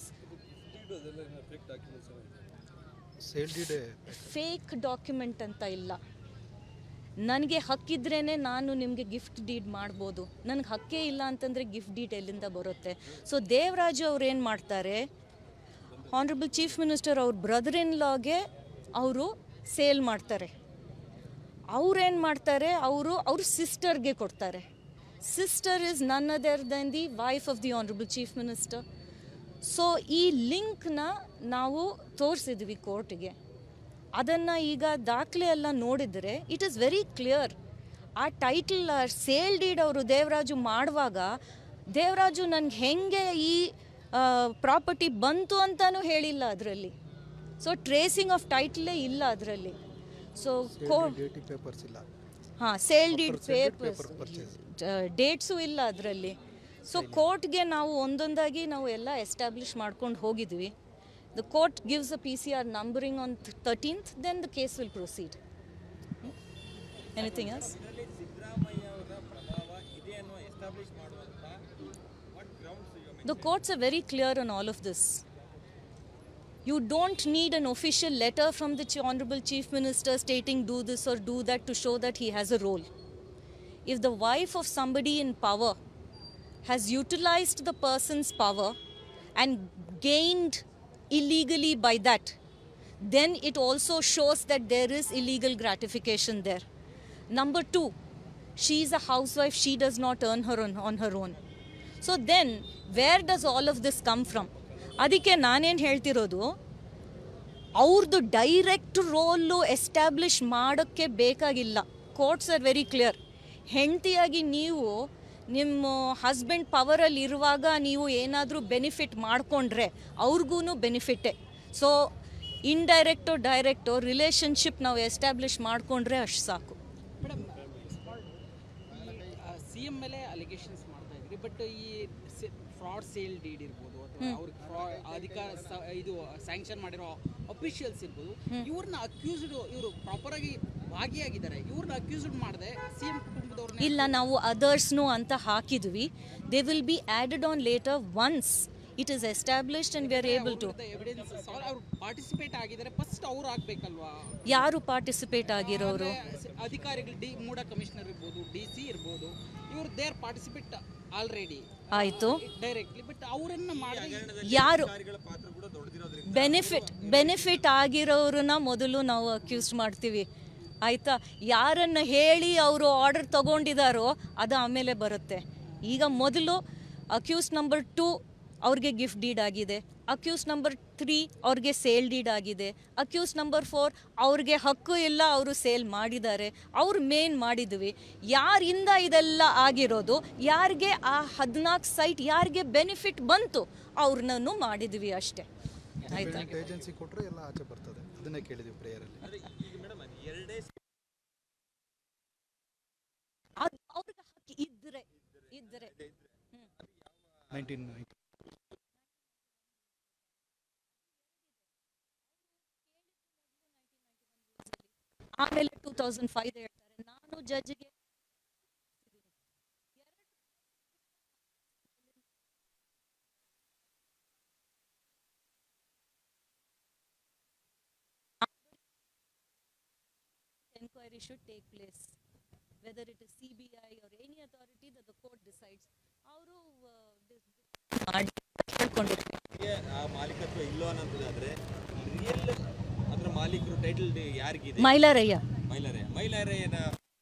sale deed fake document ಅಂತ ಇಲ್ಲ ನನಗೆ ಹಕ್ಕಿದ್ರೇ ನಾನು ನಿಮಗೆ ಗಿಫ್ಟ್ ಡೀಡ್ ಮಾಡ್ಬೋದು ನನಗೆ ಹಕ್ಕೇ ಇಲ್ಲ ಅಂತಂದರೆ ಗಿಫ್ಟ್ ಡೀಡ್ ಎಲ್ಲಿಂದ ಬರುತ್ತೆ ಸೊ ದೇವರಾಜು ಅವ್ರು ಏನು ಮಾಡ್ತಾರೆ ಹಾನರಬಲ್ ಚೀಫ್ ಮಿನಿಸ್ಟರ್ ಅವ್ರ ಬ್ರದರ್ ಇನ್ ಲಾಗೆ ಅವರು ಸೇಲ್ ಮಾಡ್ತಾರೆ ಅವ್ರೇನು ಮಾಡ್ತಾರೆ ಅವರು ಅವ್ರ ಸಿಸ್ಟರ್ಗೆ ಕೊಡ್ತಾರೆ sister is none other than the wife of the honourable chief minister so ಈ ಲಿಂಕ್ನ ನಾವು ತೋರಿಸಿದ್ವಿ ಕೋರ್ಟ್ಗೆ ಅದನ್ನು ಈಗ ದಾಖಲೆ ಎಲ್ಲ ನೋಡಿದರೆ ಇಟ್ ಈಸ್ ವೆರಿ ಕ್ಲಿಯರ್ ಆ ಟೈಟಲ್ ಸೇಲ್ ಡೀಡ್ ಅವರು ದೇವರಾಜು ಮಾಡುವಾಗ ದೇವರಾಜು ನನಗೆ ಹೆಂಗೆ ಈ ಪ್ರಾಪರ್ಟಿ ಬಂತು ಅಂತಲೂ ಹೇಳಿಲ್ಲ ಅದರಲ್ಲಿ ಸೊ ಟ್ರೇಸಿಂಗ್ ಆಫ್ ಟೈಟ್ಲೇ ಇಲ್ಲ ಅದರಲ್ಲಿ ಸೊ ಕೋ ಡೇಟಿ ಪೇಪರ್ಸ್ ಇಲ್ಲ ಹಾಂ sale deed Proper sale deed, papers paper purchase. Dates ಇಲ್ಲ ಅದರಲ್ಲಿ ಸೊ ಕೋರ್ಟ್ಗೆ ನಾವು ಒಂದೊಂದಾಗಿ ನಾವು ಎಲ್ಲ ಎಸ್ಟಾಬ್ಲಿಷ್ ಮಾಡ್ಕೊಂಡು ಹೋಗಿದ್ವಿ the court gives a P C R numbering on thirteenth then the case will proceed anything else ಇದರಲ್ಲಿ ಸಿದ್ದರಾಮಯ್ಯ ಅವರ ಪ್ರಭಾವ ಇದೆ ಅನ್ನೋ ಎಸ್ಟಾಬ್ಲಿಷ್ ಮಾಡುವಂತ what grounds you The courts are very clear on all of this. You don't need an official letter from the Ch- Honorable Chief Minister stating do this or do that to show that he has a role. If the wife of somebody in power has utilized the person's power and gained illegally by that, then it also shows that there is illegal gratification there. Number two, she is a housewife, she does not earn her on, on her own. So then where does all of this come from ಅದಕ್ಕೆ ನಾನೇನು ಹೇಳ್ತಿರೋದು ಅವ್ರದ್ದು direct roll establish ಮಾಡೋಕ್ಕೆ ಬೇಕಾಗಿಲ್ಲ courts are very clear ಹೆಂಡತಿಯಾಗಿ ನೀವು ನಿಮ್ಮ husband ಪವರಲ್ಲಿ ಇರುವಾಗ ನೀವು ಏನಾದರೂ ಬೆನಿಫಿಟ್ ಮಾಡಿಕೊಂಡ್ರೆ ಅವ್ರಿಗೂ ಬೆನಿಫಿಟ್ಟೆ ಸೊ ಇಂಡೈರೆಕ್ಟು ಡೈರೆಕ್ಟು ರಿಲೇಷನ್ಶಿಪ್ ನಾವು ಎಸ್ಟಾಬ್ಲಿಷ್ ಮಾಡಿಕೊಂಡ್ರೆ ಅಷ್ಟು ಸಾಕು ಮೇಡಮ್ ಸಿ ಎಂ ಮೇಲೆ ಅಲಿಗೇಷನ್ಸ್ ಮಾಡ್ತಾ ಇದ್ರಿ ಬಟ್ ಈ ಫ್ರಾಡ್ ಸೇಲ್ ಡೀಡ್ ಇರ್ಬೋದು ಅಥವಾ ಅವ್ರಿಗೆ ಫ್ರಾಡ್ ಅಧಿಕಾರ ಸ- ಇದು ಸ್ಯಾಂಕ್ಷನ್ ಮಾಡಿರೋ ಅಫಿಷಿಯಲ್ಸ್ ಇರ್ಬೋದು ಇವ್ರನ್ನ ಅಕ್ಯೂಸ್ಡ್ ಇವರು ಪ್ರಾಪರ್ ಆಗಿ ಭಾಗಿಯಾಗಿದ್ದಾರೆ ಇವ್ರನ್ನ ಅಕ್ಯೂಸ್ಡ್ ಮಾಡದೆ ಸಿ ಎಂ ಕುಟುಂಬದವ್ರನ್ನ ಇಲ್ಲ ನಾವು ಅದರ್ಸ್ನು ಅಂತ ಹಾಕಿದ್ವಿ they will be added on later once it is established and we are able to evidence ಅವ್ರು ಪಾರ್ಟಿಸಿಪೇಟ್ ಆಗಿದ್ದಾರೆ ಫಸ್ಟ್ ಅವ್ರು ಆಗ್ಬೇಕಲ್ವಾ ಯಾರು ಪಾರ್ಟಿಸಿಪೇಟ್ ಆಗಿರೋರು ಅಂದ್ರೆ ಸ- ಅಧಿಕಾರಿಗಳು ಡಿ ಮೂಡ ಕಮಿಷನರ್ ಇರ್ಬೋದು ಡಿ ಸಿ ಇರ್ಬೋದು ಇವ್ರು ದೇರ್ ಪಾರ್ಟಿಸಿಪೇಟ್ ಆಲ್ರೆಡಿ ಆಯಿತು ಡೈರೆಕ್ಟ್ಲಿ ಬಟ್ ಅವರನ್ನ ಮಾಡಿದ್ರೆ ಯಾರು ಅಧಿಕಾರಿಗಳ ಪಾತ್ರ ಕೂಡ ದೊಡ್ಡದಿರೋದ್ರಿಂದ ಬೆನಿಫಿಟ್ ಬೆನಿಫಿಟ್ ಆಗಿರೋರನ್ನ ಮೊದಲು ನಾವು ಅಕ್ಯೂಸ್ ಮಾಡ್ತೀವಿ ಆಯ್ತಾ ಯಾರನ್ನ ಹೇಳಿ ಅವರು ಆರ್ಡರ್ ತಗೊಂಡಿದಾರೋ ಅದು ಆಮೇಲೆ ಬರುತ್ತೆ ಈಗ ಮೊದಲು ಅಕ್ಯೂಸ್ ನಂಬರ್ ಟೂ ಅವ್ರಿಗೆ ಗಿಫ್ಟ್ ಡೀಡ್ ಆಗಿದೆ ಅಕ್ಯೂಸ್ ನಂಬರ್ ತ್ರೀ ಅವ್ರಿಗೆ ಸೇಲ್ ಡೀಡ್ ಆಗಿದೆ ಅಕ್ಯೂಸ್ ನಂಬರ್ ಫೋರ್ ಅವ್ರಿಗೆ ಹಕ್ಕು ಇಲ್ಲ ಅವರು ಸೇಲ್ ಮಾಡಿದ್ದಾರೆ ಅವ್ರು ಮೇನ್ ಮಾಡಿದ್ವಿ ಯಾರಿಂದ ಇದೆಲ್ಲ ಆಗಿರೋದು ಯಾರಿಗೆ ಆ ಹದಿನಾಲ್ಕು ಸೈಟ್ ಯಾರಿಗೆ ಬೆನಿಫಿಟ್ ಬಂತು ಅವ್ರನ್ನೂ ಮಾಡಿದ್ವಿ ಅಷ್ಟೇ ಆಯ್ತಾ ಏಜೆನ್ಸಿ ಕೊಟ್ಟರೆ ಎಲ್ಲ ಆಚೆ ಬರ್ತದೆ ಅದನ್ನೇ ಕೇಳಿದ್ವಿ ಪ್ರೇಯರಲ್ಲಿ ಅಂದ್ರೆ ಈಗ ಮೇಡಮ್ ಎರಡೇ ಅದು ಅವ್ರಿಗೆ ಹಕ್ಕಿ ಇದ್ರೆ ಇದ್ರೆ ಹ್ಮ್. ನೈನ್ಟೀನ್ ಆಮೇಲೆ ಟೂ ತೌಸಂಡ್ ಫೈವ್ ಹೇಳ್ತಾರೆ ನಾನು ಜಡ್ಜ್ಗೆ enquiry should take place whether it is CBI or any authority that the court decides ಅವರು ಮಾಡಿ ಹೇಳ್ಕೊಂಡಿರ್ಬೇಕು ಗೆ ಆ ಮಾಲೀಕತ್ವ ಇಲ್ಲೋ ಅನ್ನೋದಾದ್ರೆ ರಿಯಲ್ ಅದ್ರ ಮಾಲೀಕರು ಟೈಟಲ್ ಯಾರಿಗಿದೆ ಮೈಲಾರಯ್ಯ ಮೈಲಾರೆ ಮೈಲಾರೆಯನ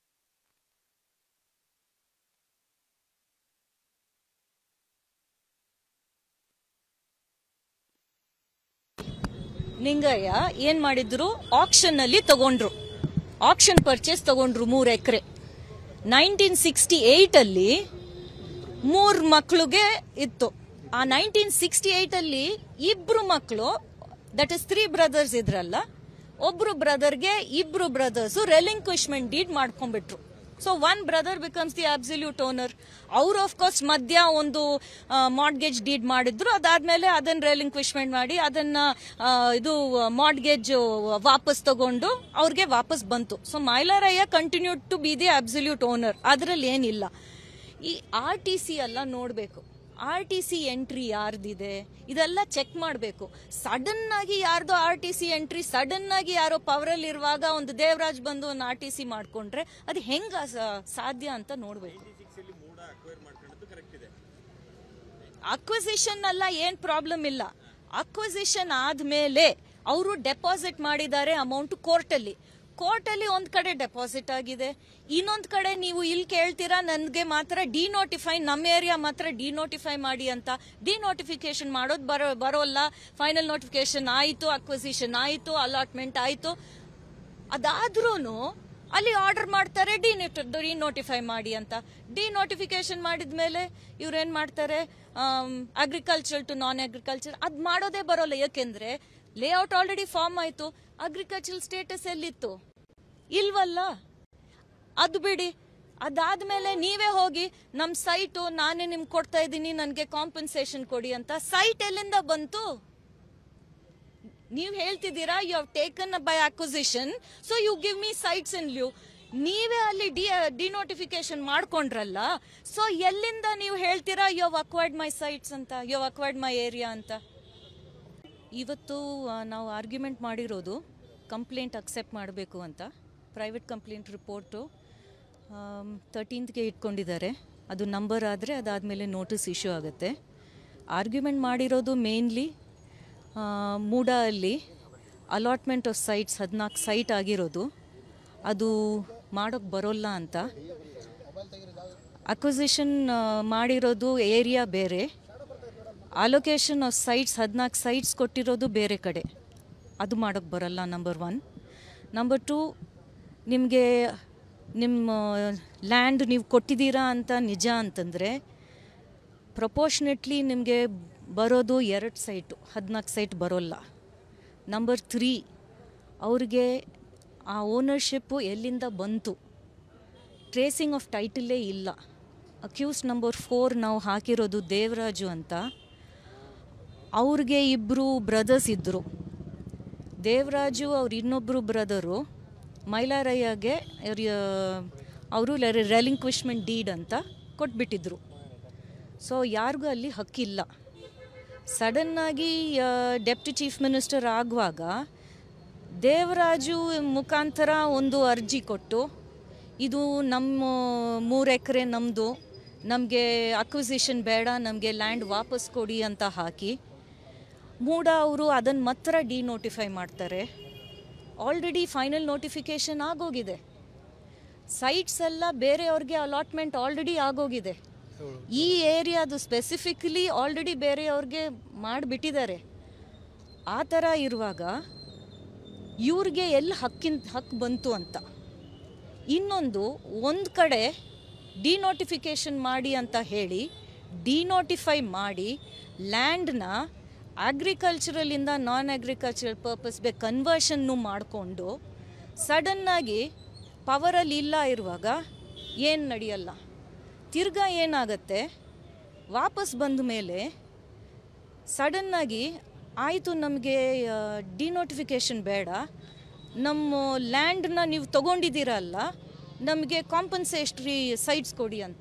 ನಿಂಗಯ್ಯ ಏನ್ ಮಾಡಿದ್ರು ಆಕ್ಷನ್ ಅಲ್ಲಿ ತಗೊಂಡ್ರು ಆಕ್ಷನ್ ಪರ್ಚೇಸ್ ತಗೊಂಡ್ರು ಮೂರ್ ಎಕರೆ ನೈನ್ಟೀನ್ ಸಿಕ್ಸ್ಟಿ ಏಟ್ ಅಲ್ಲಿ ಮೂರ್ ಮಕ್ಳಿಗೆ ಇತ್ತು ಆ ನೈನ್ಟೀನ್ ಸಿಕ್ಸ್ಟಿ ಏಟ್ ಅಲ್ಲಿ ಇಬ್ರು ಮಕ್ಕಳು ದಟ್ ಇಸ್ ತ್ರೀ ಬ್ರದರ್ಸ್ ಇದ್ರಲ್ಲ ಒಬ್ರು ಬ್ರದರ್ಗೆ ಇಬ್ರು ಬ್ರದರ್ಸ್ ರೆಲಿಂಕ್ವಿಶ್ಮೆಂಟ್ ಡೀಡ್ ಮಾಡ್ಕೊಂಡ್ಬಿಟ್ರು so one brother becomes the absolute owner ಅವ್ರು ಆಫ್ ಕೋರ್ಸ್ ಮಧ್ಯ ಒಂದು ಮಾರ್ಟ್ಗೇಜ್ ಡೀಡ್ ಮಾಡಿದ್ರು ಅದಾದ್ಮೇಲೆ ಅದನ್ನ ರೆಲಿಂಕ್ವಿಶ್ಮೆಂಟ್ ಮಾಡಿ ಅದನ್ನ ಆ, ಇದು ಮಾರ್ಟ್ಗೇಜ್ ವಾಪಸ್ ತಗೊಂಡು ಅವ್ರಿಗೆ ವಾಪಸ್ ಬಂತು so Mylaraiah continued to be the absolute owner ಅದರಲ್ಲಿ ಏನಿಲ್ಲ ಈ ಆರ್ ಟಿ ಸಿ ಎಲ್ಲ ನೋಡಬೇಕು ಆರ್ ಟಿ ಸಿ ಎಂಟ್ರಿ ಯಾರ್ದಿದೆ ಇದೆಲ್ಲ ಚೆಕ್ ಮಾಡಬೇಕು ಸಡನ್ ಆಗಿ ಯಾರ್ದೋ R T C entry sudden ಆಗಿ ಯಾರೋ ಪವರಲ್ಲಿ ಇರುವಾಗ ಒಂದು ದೇವರಾಜ್ ಬಂದು ಒಂದು ಆರ್ ಟಿ ಸಿ ಮಾಡ್ಕೊಂಡ್ರೆ ಅದು ಹೆಂಗ ಸ- ಸಾಧ್ಯ ಅಂತ ನೋಡಬೇಕು ಸಿಕ್ಸ್ ಅಲ್ಲಿ ಮೂಡ ಅಕ್ವೈರ್ ಮಾಡ್ಕೊಂಡದ್ದು ಕರೆಕ್ಟ್ ಇದೆ ಅಕ್ವಿಸಿಷನ್ ಅಲ್ಲ ಏನ್ ಪ್ರಾಬ್ಲಮ್ ಇಲ್ಲ ಅಕ್ವಿಸಿಷನ್ ಆದ್ಮೇಲೆ ಅವರು ಡೆಪಾಸಿಟ್ ಮಾಡಿದ್ದಾರೆ ಅಮೌಂಟ್ ಕೋರ್ಟಲ್ಲಿ ಕೋರ್ಟಲ್ಲಿ ಒಂದ್ ಕಡೆ ಡೆಪಾಸಿಟ್ ಆಗಿದೆ ಇನ್ನೊಂದ್ ಕಡೆ ನೀವು ಇಲ್ಲಿ ಕೇಳ್ತೀರಾ ನನ್ಗೆ ಮಾತ್ರ ಡಿನೋಟಿಫೈ ನಮ್ಮ ಏರಿಯಾ ಮಾತ್ರ ಡಿನೋಟಿಫೈ ಮಾಡಿ ಅಂತ ಡಿನೋಟಿಫಿಕೇಶನ್ ಮಾಡೋದು ಬರೋ ಬರೋಲ್ಲ ಫೈನಲ್ ನೋಟಿಫಿಕೇಶನ್ ಆಯಿತು ಅಕ್ವಿಸಿಷನ್ ಆಯಿತು ಅಲಾಟ್ಮೆಂಟ್ ಆಯಿತು ಅದಾದ್ರೂ ಅಲ್ಲಿ ಆರ್ಡರ್ ಮಾಡ್ತಾರೆ ಡಿ ಡಿನೋಟಿಫೈ ಮಾಡಿ ಅಂತ ಡಿನೋಟಿಫಿಕೇಶನ್ ಮಾಡಿದ್ಮೇಲೆ ಇವ್ರು ಏನ್ ಮಾಡ್ತಾರೆ ಅಗ್ರಿಕಲ್ಚರ್ ಟು ನಾನ್ ಅಗ್ರಿಕಲ್ಚರ್ ಅದ್ ಮಾಡೋದೇ ಬರೋಲ್ಲ ಯಾಕೆಂದ್ರೆ ಲೇಔಟ್ ಆಲ್ರೆಡಿ ಫಾರ್ಮ್ ಆಯ್ತು ಅಗ್ರಿಕಲ್ಚರ್ ಸ್ಟೇಟಸ್ ಎಲ್ಲಿತ್ತು ಇಲ್ವಲ್ಲ ಅದು ಬಿಡಿ ಅದಾದ್ಮೇಲೆ ನೀವೇ ಹೋಗಿ ನಮ್ ಸೈಟು ನಾನೇ ನಿಮ್ಗೆ ಕೊಡ್ತಾ ಇದ್ದೀನಿ ನನಗೆ ಕಾಂಪನ್ಸೇಷನ್ ಕೊಡಿ ಅಂತ ಸೈಟ್ ಎಲ್ಲಿಂದ ಬಂತು ನೀವು ಹೇಳ್ತಿದ್ದೀರಾ you have taken by acquisition so you give me sites in lieu ನೀವೇ ಅಲ್ಲಿ ಡಿ ಡಿನೋಟಿಫಿಕೇಶನ್ ಮಾಡ್ಕೊಂಡ್ರಲ್ಲ ಸೊ ಎಲ್ಲಿಂದ ನೀವು ಹೇಳ್ತೀರಾ you have acquired my sites ಅಂತ you have acquired my area ಅಂತ ಇವತ್ತು ಆ, ನಾವು ಆರ್ಗ್ಯುಮೆಂಟ್ ಮಾಡಿರೋದು ಕಂಪ್ಲೇಂಟ್ ಅಕ್ಸೆಪ್ಟ್ ಮಾಡಬೇಕು ಅಂತ ಪ್ರೈವೇಟ್ ಕಂಪ್ಲೇಂಟ್ ರಿಪೋರ್ಟು ತರ್ಟೀನ್ತ್ಗೆ ಇಟ್ಕೊಂಡಿದ್ದಾರೆ ಅದು ನಂಬರ್ ಆದರೆ ಅದಾದಮೇಲೆ ನೋಟಿಸ್ ಇಶ್ಯೂ ಆಗುತ್ತೆ ಆರ್ಗ್ಯುಮೆಂಟ್ ಮಾಡಿರೋದು ಮೇನ್ಲಿ ಮೂಡ ಅಲ್ಲಿ ಅಲಾಟ್ಮೆಂಟ್ ಆಫ್ ಸೈಟ್ಸ್ ಹದಿನಾಲ್ಕು ಸೈಟ್ ಆಗಿರೋದು ಅದು ಮಾಡೋಕ್ಕೆ ಬರೋಲ್ಲ ಅಂತ ಅಕ್ವಿಸಿಷನ್ ಮಾಡಿರೋದು ಏರಿಯಾ ಬೇರೆ ಅಲೊಕೇಶನ್ ಆಫ್ ಸೈಟ್ಸ್ ಹದಿನಾಲ್ಕು ಸೈಟ್ಸ್ ಕೊಟ್ಟಿರೋದು ಬೇರೆ ಕಡೆ ಅದು ಮಾಡೋಕ್ಕೆ ಬರಲ್ಲ ನಂಬರ್ ಒನ್ ನಂಬರ್ ಟು ನಿಮಗೆ ನಿಮ್ಮ ಲ್ಯಾಂಡ್ ನೀವು ಕೊಟ್ಟಿದ್ದೀರಾ ಅಂತ ನಿಜ ಅಂತಂದರೆ ಪ್ರಪೋರ್ಷನೇಟ್ಲಿ ನಿಮಗೆ ಬರೋದು ಎರಡು ಸೈಟು ಹದಿನಾಲ್ಕು ಸೈಟ್ ಬರೋಲ್ಲ ನಂಬರ್ ತ್ರೀ ಅವ್ರಿಗೆ ಆ ಓನರ್ಶಿಪ್ಪು ಎಲ್ಲಿಂದ ಬಂತು ಟ್ರೇಸಿಂಗ್ ಆಫ್ ಟೈಟಲೇ ಇಲ್ಲ ಅಕ್ಯೂಸ್ ನಂಬರ್ ಫೋರ್ ನಾವು ಹಾಕಿರೋದು ದೇವರಾಜು ಅಂತ ಅವ್ರಿಗೆ ಇಬ್ಬರು ಬ್ರದರ್ಸ್ ಇದ್ದರು ದೇವರಾಜು ಅವ್ರ ಇನ್ನೊಬ್ಬರು ಬ್ರದರು ಮೈಲಾರಯ್ಯಗೆ ಅವರು ರೆಲಿಂಕ್ವಿಶ್ಮೆಂಟ್ ಡೀಡ್ ಅಂತ ಕೊಟ್ಬಿಟ್ಟಿದ್ರು ಸೊ ಯಾರಿಗೂ ಅಲ್ಲಿ ಹಕ್ಕಿಲ್ಲ ಸಡನ್ನಾಗಿ ಡೆಪ್ಟಿ ಚೀಫ್ ಮಿನಿಸ್ಟರ್ ಆಗುವಾಗ ದೇವರಾಜು ಮುಖಾಂತರ ಒಂದು ಅರ್ಜಿ ಕೊಟ್ಟು ಇದು ನಮ್ಮ ಮೂರು ಎಕರೆ ನಮ್ಮದು ನಮಗೆ ಅಕ್ವಿಸಿಷನ್ ಬೇಡ ನಮಗೆ ಲ್ಯಾಂಡ್ ವಾಪಸ್ ಕೊಡಿ ಅಂತ ಹಾಕಿ ಮೂಡ ಅವರು ಅದನ್ನು ಮಾತ್ರ ಡಿನೋಟಿಫೈ ಮಾಡ್ತಾರೆ ಆಲ್ರೆಡಿ ಫೈನಲ್ ನೋಟಿಫಿಕೇಷನ್ ಆಗೋಗಿದೆ ಸೈಟ್ಸ್ ಎಲ್ಲ ಬೇರೆಯವ್ರಿಗೆ ಅಲಾಟ್ಮೆಂಟ್ ಆಲ್ರೆಡಿ ಆಗೋಗಿದೆ ಈ ಏರಿಯಾದು ಸ್ಪೆಸಿಫಿಕಲಿ ಆಲ್ರೆಡಿ ಬೇರೆಯವ್ರಿಗೆ ಮಾಡಿಬಿಟ್ಟಿದ್ದಾರೆ ಆ ಥರ ಇರುವಾಗ ಇವ್ರಿಗೆ ಎಲ್ಲಿ ಹಕ್ಕಿನ ಹಕ್ಕು ಬಂತು ಅಂತ ಇನ್ನೊಂದು ಒಂದು ಕಡೆ ಡಿನೋಟಿಫಿಕೇಷನ್ ಮಾಡಿ ಅಂತ ಹೇಳಿ ಡಿನೋಟಿಫೈ ಮಾಡಿ ಲ್ಯಾಂಡ್ನ ಅಗ್ರಿಕಲ್ಚರಲಿಂದ ನಾನ್ ಅಗ್ರಿಕಲ್ಚರಲ್ ಪರ್ಪಸ್ಗೆ ಕನ್ವರ್ಷನ್ನು ಮಾಡಿಕೊಂಡು ಸಡನ್ನಾಗಿ ಪವರಲ್ಲಿ ಇಲ್ಲ ಇರುವಾಗ ಏನು ನಡೆಯಲ್ಲ ತಿರ್ಗಾ ಏನಾಗತ್ತೆ ವಾಪಸ್ ಬಂದ ಮೇಲೆ ಸಡನ್ನಾಗಿ ಆಯಿತು ನಮಗೆ ಡಿನೋಟಿಫಿಕೇಷನ್ ಬೇಡ ನಮ್ಮ ಲ್ಯಾಂಡ್ನ ನೀವು ತೊಗೊಂಡಿದ್ದೀರಲ್ಲ ನಮಗೆ ಕಾಂಪನ್ಸೇಟ್ರಿ ಸೈಟ್ಸ್ ಕೊಡಿ ಅಂತ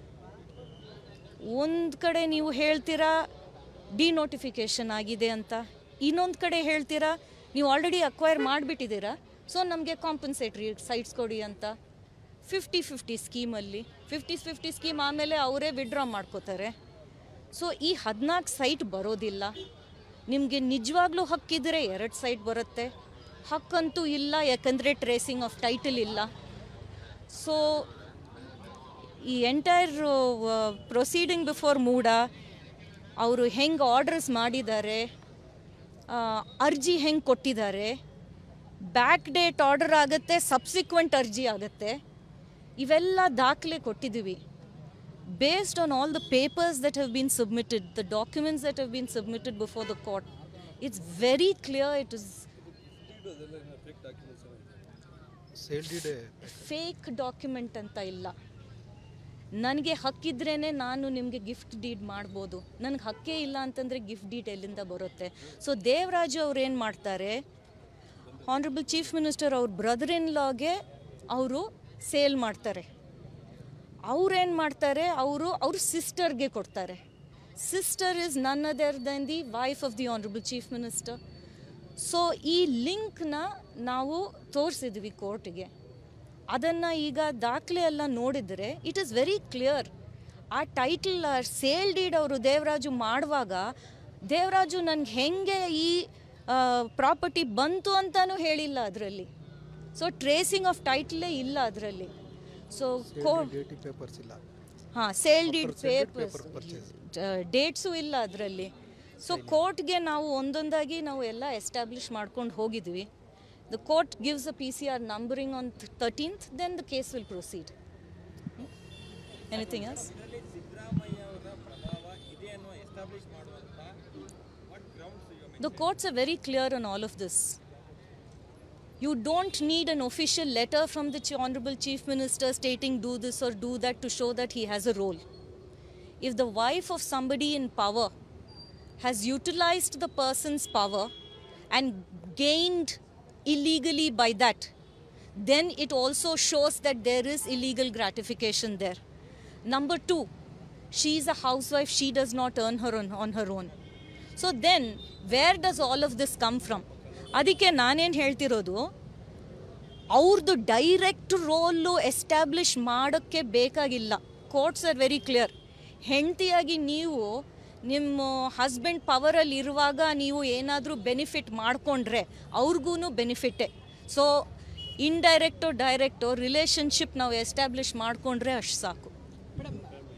ಒಂದು ಕಡೆ ನೀವು ಹೇಳ್ತೀರಾ ಡಿನೋಟಿಫಿಕೇಷನ್ ಆಗಿದೆ ಅಂತ ಇನ್ನೊಂದು ಕಡೆ ಹೇಳ್ತೀರಾ ನೀವು ಆಲ್ರೆಡಿ ಅಕ್ವೈರ್ ಮಾಡಿಬಿಟ್ಟಿದ್ದೀರಾ ಸೊ ನಮಗೆ ಕಾಂಪನ್ಸೇಟ್ರಿ ಸೈಟ್ಸ್ ಕೊಡಿ ಅಂತ ಫಿಫ್ಟಿ ಫಿಫ್ಟಿ ಸ್ಕೀಮಲ್ಲಿ ಫಿಫ್ಟಿ ಫಿಫ್ಟಿ ಸ್ಕೀಮ್ ಆಮೇಲೆ ಅವರೇ ವಿಡ್ರಾ ಮಾಡ್ಕೋತಾರೆ ಸೊ ಈ ಹದಿನಾಲ್ಕು ಸೈಟ್ ಬರೋದಿಲ್ಲ ನಿಮಗೆ ನಿಜವಾಗ್ಲೂ ಹಕ್ಕಿದ್ರೆ ಎರಡು ಸೈಟ್ ಬರುತ್ತೆ ಹಕ್ಕಂತೂ ಇಲ್ಲ ಯಾಕಂದರೆ ಟ್ರೇಸಿಂಗ್ ಆಫ್ ಟೈಟಲ್ ಇಲ್ಲ ಸೊ ಈ ಎಂಟೈರ್ ಪ್ರೊಸೀಡಿಂಗ್ ಬಿಫೋರ್ ಮೂಡ ಅವರು ಹೆಂಗೆ ಆರ್ಡರ್ಸ್ ಮಾಡಿದ್ದಾರೆ ಆ, ಅರ್ಜಿ ಹೆಂಗೆ ಕೊಟ್ಟಿದ್ದಾರೆ ಬ್ಯಾಕ್ ಡೇಟ್ ಆರ್ಡರ್ ಆಗುತ್ತೆ ಸಬ್ಸಿಕ್ವೆಂಟ್ ಅರ್ಜಿ ಆಗುತ್ತೆ ಇವೆಲ್ಲ ದಾಖಲೆ ಕೊಟ್ಟಿದ್ದೀವಿ based on all the papers that have been submitted, the documents that have been submitted before the court, it's very clear it is sale deed fake document ಅಂತ ಇಲ್ಲ ನನಗೆ ಹಕ್ಕಿದ್ರೇ ನಾನು ನಿಮಗೆ ಗಿಫ್ಟ್ ಡೀಡ್ ಮಾಡ್ಬೋದು ನನಗೆ ಹಕ್ಕೇ ಇಲ್ಲ ಅಂತಂದರೆ ಗಿಫ್ಟ್ ಡೀಡ್ ಎಲ್ಲಿಂದ ಬರುತ್ತೆ ಸೊ ದೇವರಾಜು ಅವ್ರು ಏನು ಮಾಡ್ತಾರೆ ಹಾನರಬಲ್ ಚೀಫ್ ಮಿನಿಸ್ಟರ್ ಅವ್ರ ಬ್ರದರ್ ಇನ್ ಲಾಗೆ ಅವರು ಸೇಲ್ ಮಾಡ್ತಾರೆ ಅವ್ರೇನು ಮಾಡ್ತಾರೆ ಅವರು ಅವ್ರ ಸಿಸ್ಟರ್ಗೆ ಕೊಡ್ತಾರೆ sister is none other than the wife of the honourable chief minister so ಈ ಲಿಂಕ್ನ ನಾವು ತೋರಿಸಿದ್ವಿ ಕೋರ್ಟ್ಗೆ ಅದನ್ನು ಈಗ ದಾಖಲೆ ಎಲ್ಲ ನೋಡಿದರೆ ಇಟ್ ಈಸ್ ವೆರಿ ಕ್ಲಿಯರ್ ಆ ಟೈಟಲ್ ಸೇಲ್ ಡೀಡ್ ಅವರು ದೇವರಾಜು ಮಾಡುವಾಗ ದೇವರಾಜು ನನಗೆ ಹೆಂಗೆ ಈ ಪ್ರಾಪರ್ಟಿ ಬಂತು ಅಂತಲೂ ಹೇಳಿಲ್ಲ ಅದರಲ್ಲಿ ಸೊ ಟ್ರೇಸಿಂಗ್ ಆಫ್ ಟೈಟ್ಲೇ ಇಲ್ಲ ಅದರಲ್ಲಿ ಸೊ ಕೋ ಡೇಟಿ ಪೇಪರ್ಸ್ ಇಲ್ಲ ಹಾಂ sale deed Proper sale deed papers paper purchase. Dates ಇಲ್ಲ ಅದರಲ್ಲಿ ಸೊ ಕೋರ್ಟ್ಗೆ ನಾವು ಒಂದೊಂದಾಗಿ ನಾವು ಎಲ್ಲ ಎಸ್ಟಾಬ್ಲಿಷ್ ಮಾಡ್ಕೊಂಡು ಹೋಗಿದ್ವಿ the court gives a P C R numbering on thirteenth then the case will proceed anything else ಇದರಲ್ಲಿ ಸಿದ್ದರಾಮಯ್ಯ ಅವರ ಪ್ರಭಾವ ಇದೆ ಅನ್ನೋ ಎಸ್ಟಾಬ್ಲಿಷ್ ಮಾಡುವಂತ what grounds you The courts are very clear on all of this. You don't need an official letter from the Ch- Honorable Chief Minister stating do this or do that to show that he has a role. If the wife of somebody in power has utilized the person's power and gained illegally by that, then it also shows that there is illegal gratification there. Number two, she is a housewife, she does not earn her on, on her own. So then where does all of this come from ಅದಕ್ಕೆ ನಾನೇನು ಹೇಳ್ತಿರೋದು ಅವ್ರದ್ದು direct roll establish ಮಾಡೋಕ್ಕೆ ಬೇಕಾಗಿಲ್ಲ courts are very clear ಹೆಂಡತಿಯಾಗಿ ನೀವು ನಿಮ್ಮ husband ಪವರಲ್ಲಿ ಇರುವಾಗ ನೀವು ಏನಾದರೂ ಬೆನಿಫಿಟ್ ಮಾಡಿಕೊಂಡ್ರೆ ಅವ್ರಿಗೂ ಬೆನಿಫಿಟ್ಟೆ ಸೊ ಇಂಡೈರೆಕ್ಟು ಡೈರೆಕ್ಟು ರಿಲೇಷನ್ಶಿಪ್ ನಾವು ಎಸ್ಟಾಬ್ಲಿಷ್ ಮಾಡಿಕೊಂಡ್ರೆ ಅಷ್ಟು ಸಾಕು ಮೇಡಮ್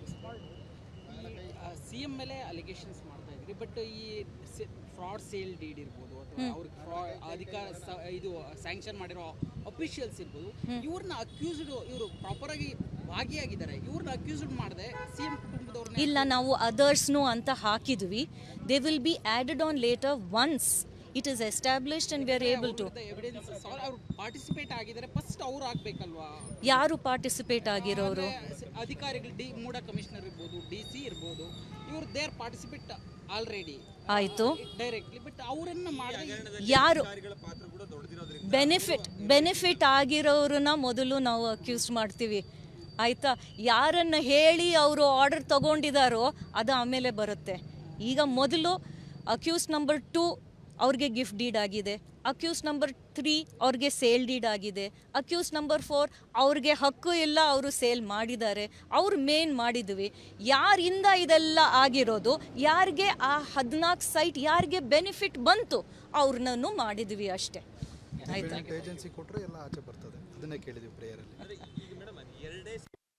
ಸಿ ಎಂ ಮೇಲೆ ಅಲಿಗೇಷನ್ಸ್ ಮಾಡ್ತಾ ಇದ್ರಿ ಬಟ್ ಈ ಫ್ರಾಡ್ ಸೇಲ್ ಡೀಡ್ ಇರ್ಬೋದು ಅಥವಾ ಅವ್ರಿಗೆ ಫ್ರಾಡ್ ಅಧಿಕಾರ ಸ- ಇದು ಸ್ಯಾಂಕ್ಷನ್ ಮಾಡಿರೋ ಅಫಿಷಿಯಲ್ಸ್ ಇರ್ಬೋದು ಇವ್ರನ್ನ ಅಕ್ಯೂಸ್ಡ್ ಇವರು ಪ್ರಾಪರ್ ಆಗಿ ಭಾಗಿಯಾಗಿದ್ದಾರೆ ಇವ್ರನ್ನ ಅಕ್ಯೂಸ್ಡ್ ಮಾಡದೆ ಸಿ ಎಂ ಕುಟುಂಬದವ್ರನ್ನ ಇಲ್ಲ ನಾವು ಅದರ್ಸ್ನು ಅಂತ ಹಾಕಿದ್ವಿ they will be added on later once it is established and we are able to evidence ಅವ್ರು ಪಾರ್ಟಿಸಿಪೇಟ್ ಆಗಿದ್ದಾರೆ ಫಸ್ಟ್ ಅವ್ರು ಆಗ್ಬೇಕಲ್ವಾ ಯಾರು ಪಾರ್ಟಿಸಿಪೇಟ್ ಆಗಿರೋರು ಅಂದ್ರೆ ಅಧಿಕಾರಿಗಳು ಡಿ ಮೂಡ ಕಮಿಷನರ್ ಇರ್ಬೋದು ಡಿ ಸಿ ಇರ್ಬೋದು ಇವ್ರು ದೇರ್ ಪಾರ್ಟಿಸಿಪೇಟ್ ಆಲ್ರೆಡಿ ಆಯಿತು ಡೈರೆಕ್ಟ್ಲಿ ಬಟ್ ಅವರನ್ನ ಮಾಡಿ ಯಾರು ಅಧಿಕಾರಿಗಳ ಪಾತ್ರ ಕೂಡ ದೊಡ್ಡದಿರೋದ್ರಿಂದ ಬೆನಿಫಿಟ್ ಬೆನಿಫಿಟ್ ಆಗಿರೋರನ್ನ ಮೊದಲು ನಾವು ಅಕ್ಯೂಸ್ ಮಾಡ್ತೀವಿ ಆಯಿತಾ ಯಾರನ್ನು ಹೇಳಿ ಅವರು ಆರ್ಡರ್ ತಗೊಂಡಿದ್ದಾರೋ ಅದು ಆಮೇಲೆ ಬರುತ್ತೆ ಈಗ ಮೊದಲು ಅಕ್ಯೂಸ್ ನಂಬರ್ ಟು ಅವ್ರಿಗೆ ಗಿಫ್ಟ್ ಡೀಡ್ ಆಗಿದೆ ಅಕ್ಯೂಸ್ ನಂಬರ್ ತ್ರೀ ಅವ್ರಿಗೆ ಸೇಲ್ ಡೀಡ್ ಆಗಿದೆ ಅಕ್ಯೂಸ್ ನಂಬರ್ ಫೋರ್ ಅವ್ರಿಗೆ ಹಕ್ಕು ಇಲ್ಲ ಅವರು ಸೇಲ್ ಮಾಡಿದ್ದಾರೆ ಅವ್ರು ಮೇನ್ ಮಾಡಿದ್ವಿ ಯಾರಿಂದ ಇದೆಲ್ಲ ಆಗಿರೋದು ಯಾರಿಗೆ ಆ ಹದಿನಾಲ್ಕು ಸೈಟ್ ಯಾರಿಗೆ ಬೆನಿಫಿಟ್ ಬಂತು ಅವ್ರನ್ನೂ ಮಾಡಿದ್ವಿ ಅಷ್ಟೇ ಆಯ್ತಾ ಏಜೆನ್ಸಿ ಕೊಟ್ಟರೆ ಎಲ್ಲ ಆಚೆ ಬರ್ತದೆ ಅದನ್ನೇ ಕೇಳಿದ್ವಿ ಪ್ರೇಯರಲ್ಲಿ ಅಂದ್ರೆ ಈಗ ಮೇಡಮ್ ಅದು ಎರಡೇ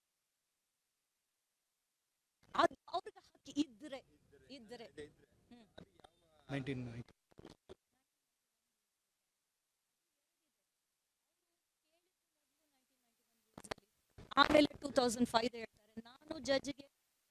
ಅದು ಅವ್ರಿಗೆ ಹಕ್ಕಿ ಇದ್ರೆ ಇದ್ರೆ ನೈನ್ಟೀನ್ ಆಮೇಲೆ ಟೂ ತೌಸಂಡ್ ಫೈವ್ ಹೇಳ್ತಾರೆ ನಾನು ಜಡ್ಜ್ಗೆ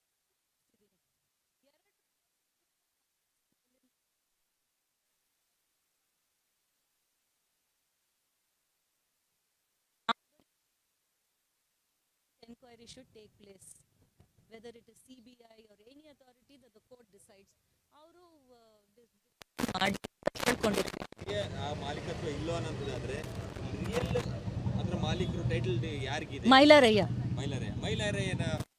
enquiry should take place whether it is CBI or any authority that the court decides ಅವರು ಮಾಡಿ ಹೇಳ್ಕೊಂಡಿರ್ತಾರೆ ಗೆ ಆ ಮಾಲೀಕತ್ವ ಇಲ್ಲೋ ಅನ್ನೋದಾದ್ರೆ ರಿಯಲ್ ಅದ್ರ ಮಾಲೀಕರು ಟೈಟಲ್ ಯಾರಿಗಿದೆ ಮೈಲಾರಯ್ಯ ಮೈಲಾರೆ ಮೈಲಾರೆಯನ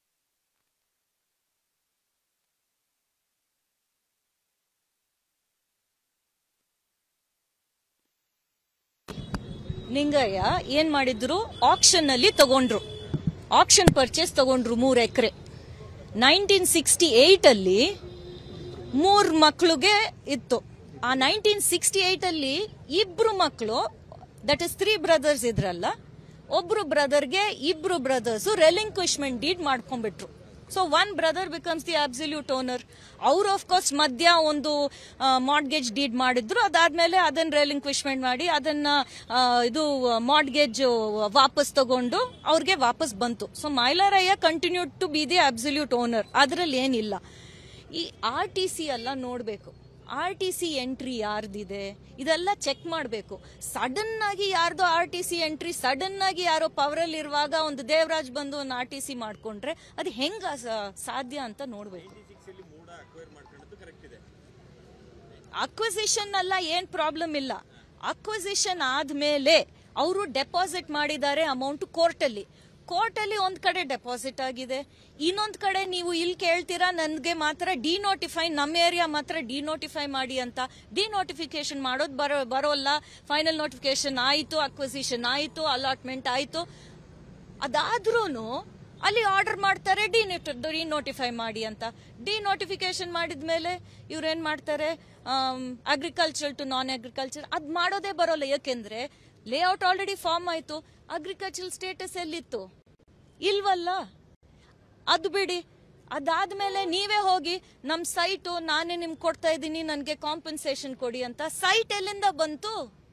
ನಿಂಗಯ್ಯ ಏನ್ ಮಾಡಿದ್ರು ಆಕ್ಷನ್ ಅಲ್ಲಿ ತಗೊಂಡ್ರು ಆಕ್ಷನ್ ಪರ್ಚೇಸ್ ತಗೊಂಡ್ರು ಮೂರ್ ಎಕರೆ ನೈನ್ಟೀನ್ ಸಿಕ್ಸ್ಟಿ ಏಟ್ ಅಲ್ಲಿ ಮೂರ್ ಮಕ್ಳಿಗೆ ಇತ್ತು ಆ ನೈನ್ಟೀನ್ ಸಿಕ್ಸ್ಟಿ ಏಟ್ ಅಲ್ಲಿ ಇಬ್ರು ಮಕ್ಕಳು ದಟ್ ಇಸ್ ತ್ರೀ ಬ್ರದರ್ಸ್ ಇದ್ರಲ್ಲ ಒಬ್ರು ಬ್ರದರ್ಗೆ ಇಬ್ರು ಬ್ರದರ್ಸ್ ರೆಲಿಂಕ್ವಿಶ್ಮೆಂಟ್ ಡೀಡ್ ಮಾಡ್ಕೊಂಡ್ಬಿಟ್ರು so one brother becomes the absolute owner ಅವ್ರು ಆಫ್ ಕೋರ್ಸ್ ಮಧ್ಯ ಒಂದು ಮಾರ್ಟ್ಗೇಜ್ ಡೀಡ್ ಮಾಡಿದ್ರು ಅದಾದ್ಮೇಲೆ ಅದನ್ನ ರೆಲಿಂಕ್ವಿಶ್ಮೆಂಟ್ ಮಾಡಿ ಅದನ್ನ ಆ, ಇದು ಮಾರ್ಟ್ಗೇಜ್ ವಾಪಸ್ ತಗೊಂಡು ಅವ್ರಿಗೆ ವಾಪಸ್ ಬಂತು so Mylaraiah continued to be the absolute owner ಅದರಲ್ಲಿ ಏನಿಲ್ಲ ಈ ಆರ್ ಟಿ ಸಿ ಎಲ್ಲ ನೋಡಬೇಕು ಆರ್ ಟಿ ಸಿ ಎಂಟ್ರಿ ಯಾರ್ದಿದೆ ಇದೆಲ್ಲ ಚೆಕ್ ಮಾಡಬೇಕು ಸಡನ್ ಆಗಿ ಯಾರ್ದೋ R T C entry sudden ಆಗಿ ಯಾರೋ ಪವರಲ್ಲಿ ಇರುವಾಗ ಒಂದು ದೇವರಾಜ್ ಬಂದು ಒಂದು ಆರ್ ಟಿ ಸಿ ಮಾಡ್ಕೊಂಡ್ರೆ ಅದು ಹೆಂಗ ಸಾಧ್ಯ ಅಂತ ನೋಡಬೇಕು ಮೂಡ ಅಕ್ವೈರ್ ಮಾಡ್ಕೊಂಡದ್ದು ಕರೆಕ್ಟ್ ಇದೆ ಅಕ್ವಿಸಿಷನ್ ಅಲ್ಲ ಏನ್ ಪ್ರಾಬ್ಲಮ್ ಇಲ್ಲ ಅಕ್ವಿಸಿಷನ್ ಆದ್ಮೇಲೆ ಅವರು ಡೆಪಾಸಿಟ್ ಮಾಡಿದ್ದಾರೆ ಅಮೌಂಟ್ ಕೋರ್ಟಲ್ಲಿ ಕೋರ್ಟಲ್ಲಿ ಒಂದ್ ಕಡೆ ಡೆಪಾಸಿಟ್ ಆಗಿದೆ ಇನ್ನೊಂದ್ ಕಡೆ ನೀವು ಇಲ್ಲಿ ಕೇಳ್ತೀರಾ ನನ್ಗೆ ಮಾತ್ರ ಡಿನೋಟಿಫೈ ನಮ್ಮ ಏರಿಯಾ ಮಾತ್ರ ಡಿನೋಟಿಫೈ ಮಾಡಿ ಅಂತ ಡಿನೋಟಿಫಿಕೇಶನ್ ಮಾಡೋದು ಬರೋ ಬರೋಲ್ಲ ಫೈನಲ್ ನೋಟಿಫಿಕೇಶನ್ ಆಯಿತು ಅಕ್ವಿಸಿಷನ್ ಆಯಿತು ಅಲಾಟ್ಮೆಂಟ್ ಆಯಿತು ಅದಾದ್ರೂ ಅಲ್ಲಿ ಆರ್ಡರ್ ಮಾಡ್ತಾರೆ ಡಿ ಡಿನೋಟಿಫೈ ಮಾಡಿ ಅಂತ ಡಿನೋಟಿಫಿಕೇಶನ್ ಮಾಡಿದ್ಮೇಲೆ ಇವ್ರೇನ್ ಮಾಡ್ತಾರೆ ಅಗ್ರಿಕಲ್ಚರ್ ಟು ನಾನ್ ಅಗ್ರಿಕಲ್ಚರ್ ಅದ್ ಮಾಡೋದೇ ಬರೋಲ್ಲ ಯಾಕೆಂದ್ರೆ ಲೇಔಟ್ ಆಲ್ರೆಡಿ ಫಾರ್ಮ್ ಆಯ್ತು ಅಗ್ರಿಕಲ್ಚರ್ ಸ್ಟೇಟಸ್ ಎಲ್ಲಿತ್ತು ಇಲ್ವಲ್ಲ ಅದು ಬಿಡಿ ಅದಾದ್ಮೇಲೆ ನೀವೇ ಹೋಗಿ ನಮ್ ಸೈಟು ನಾನೇ ನಿಮ್ಗೆ ಕೊಡ್ತಾ ಇದ್ದೀನಿ ನನಗೆ ಕಾಂಪನ್ಸೇಷನ್ ಕೊಡಿ ಅಂತ ಸೈಟ್ ಎಲ್ಲಿಂದ ಬಂತು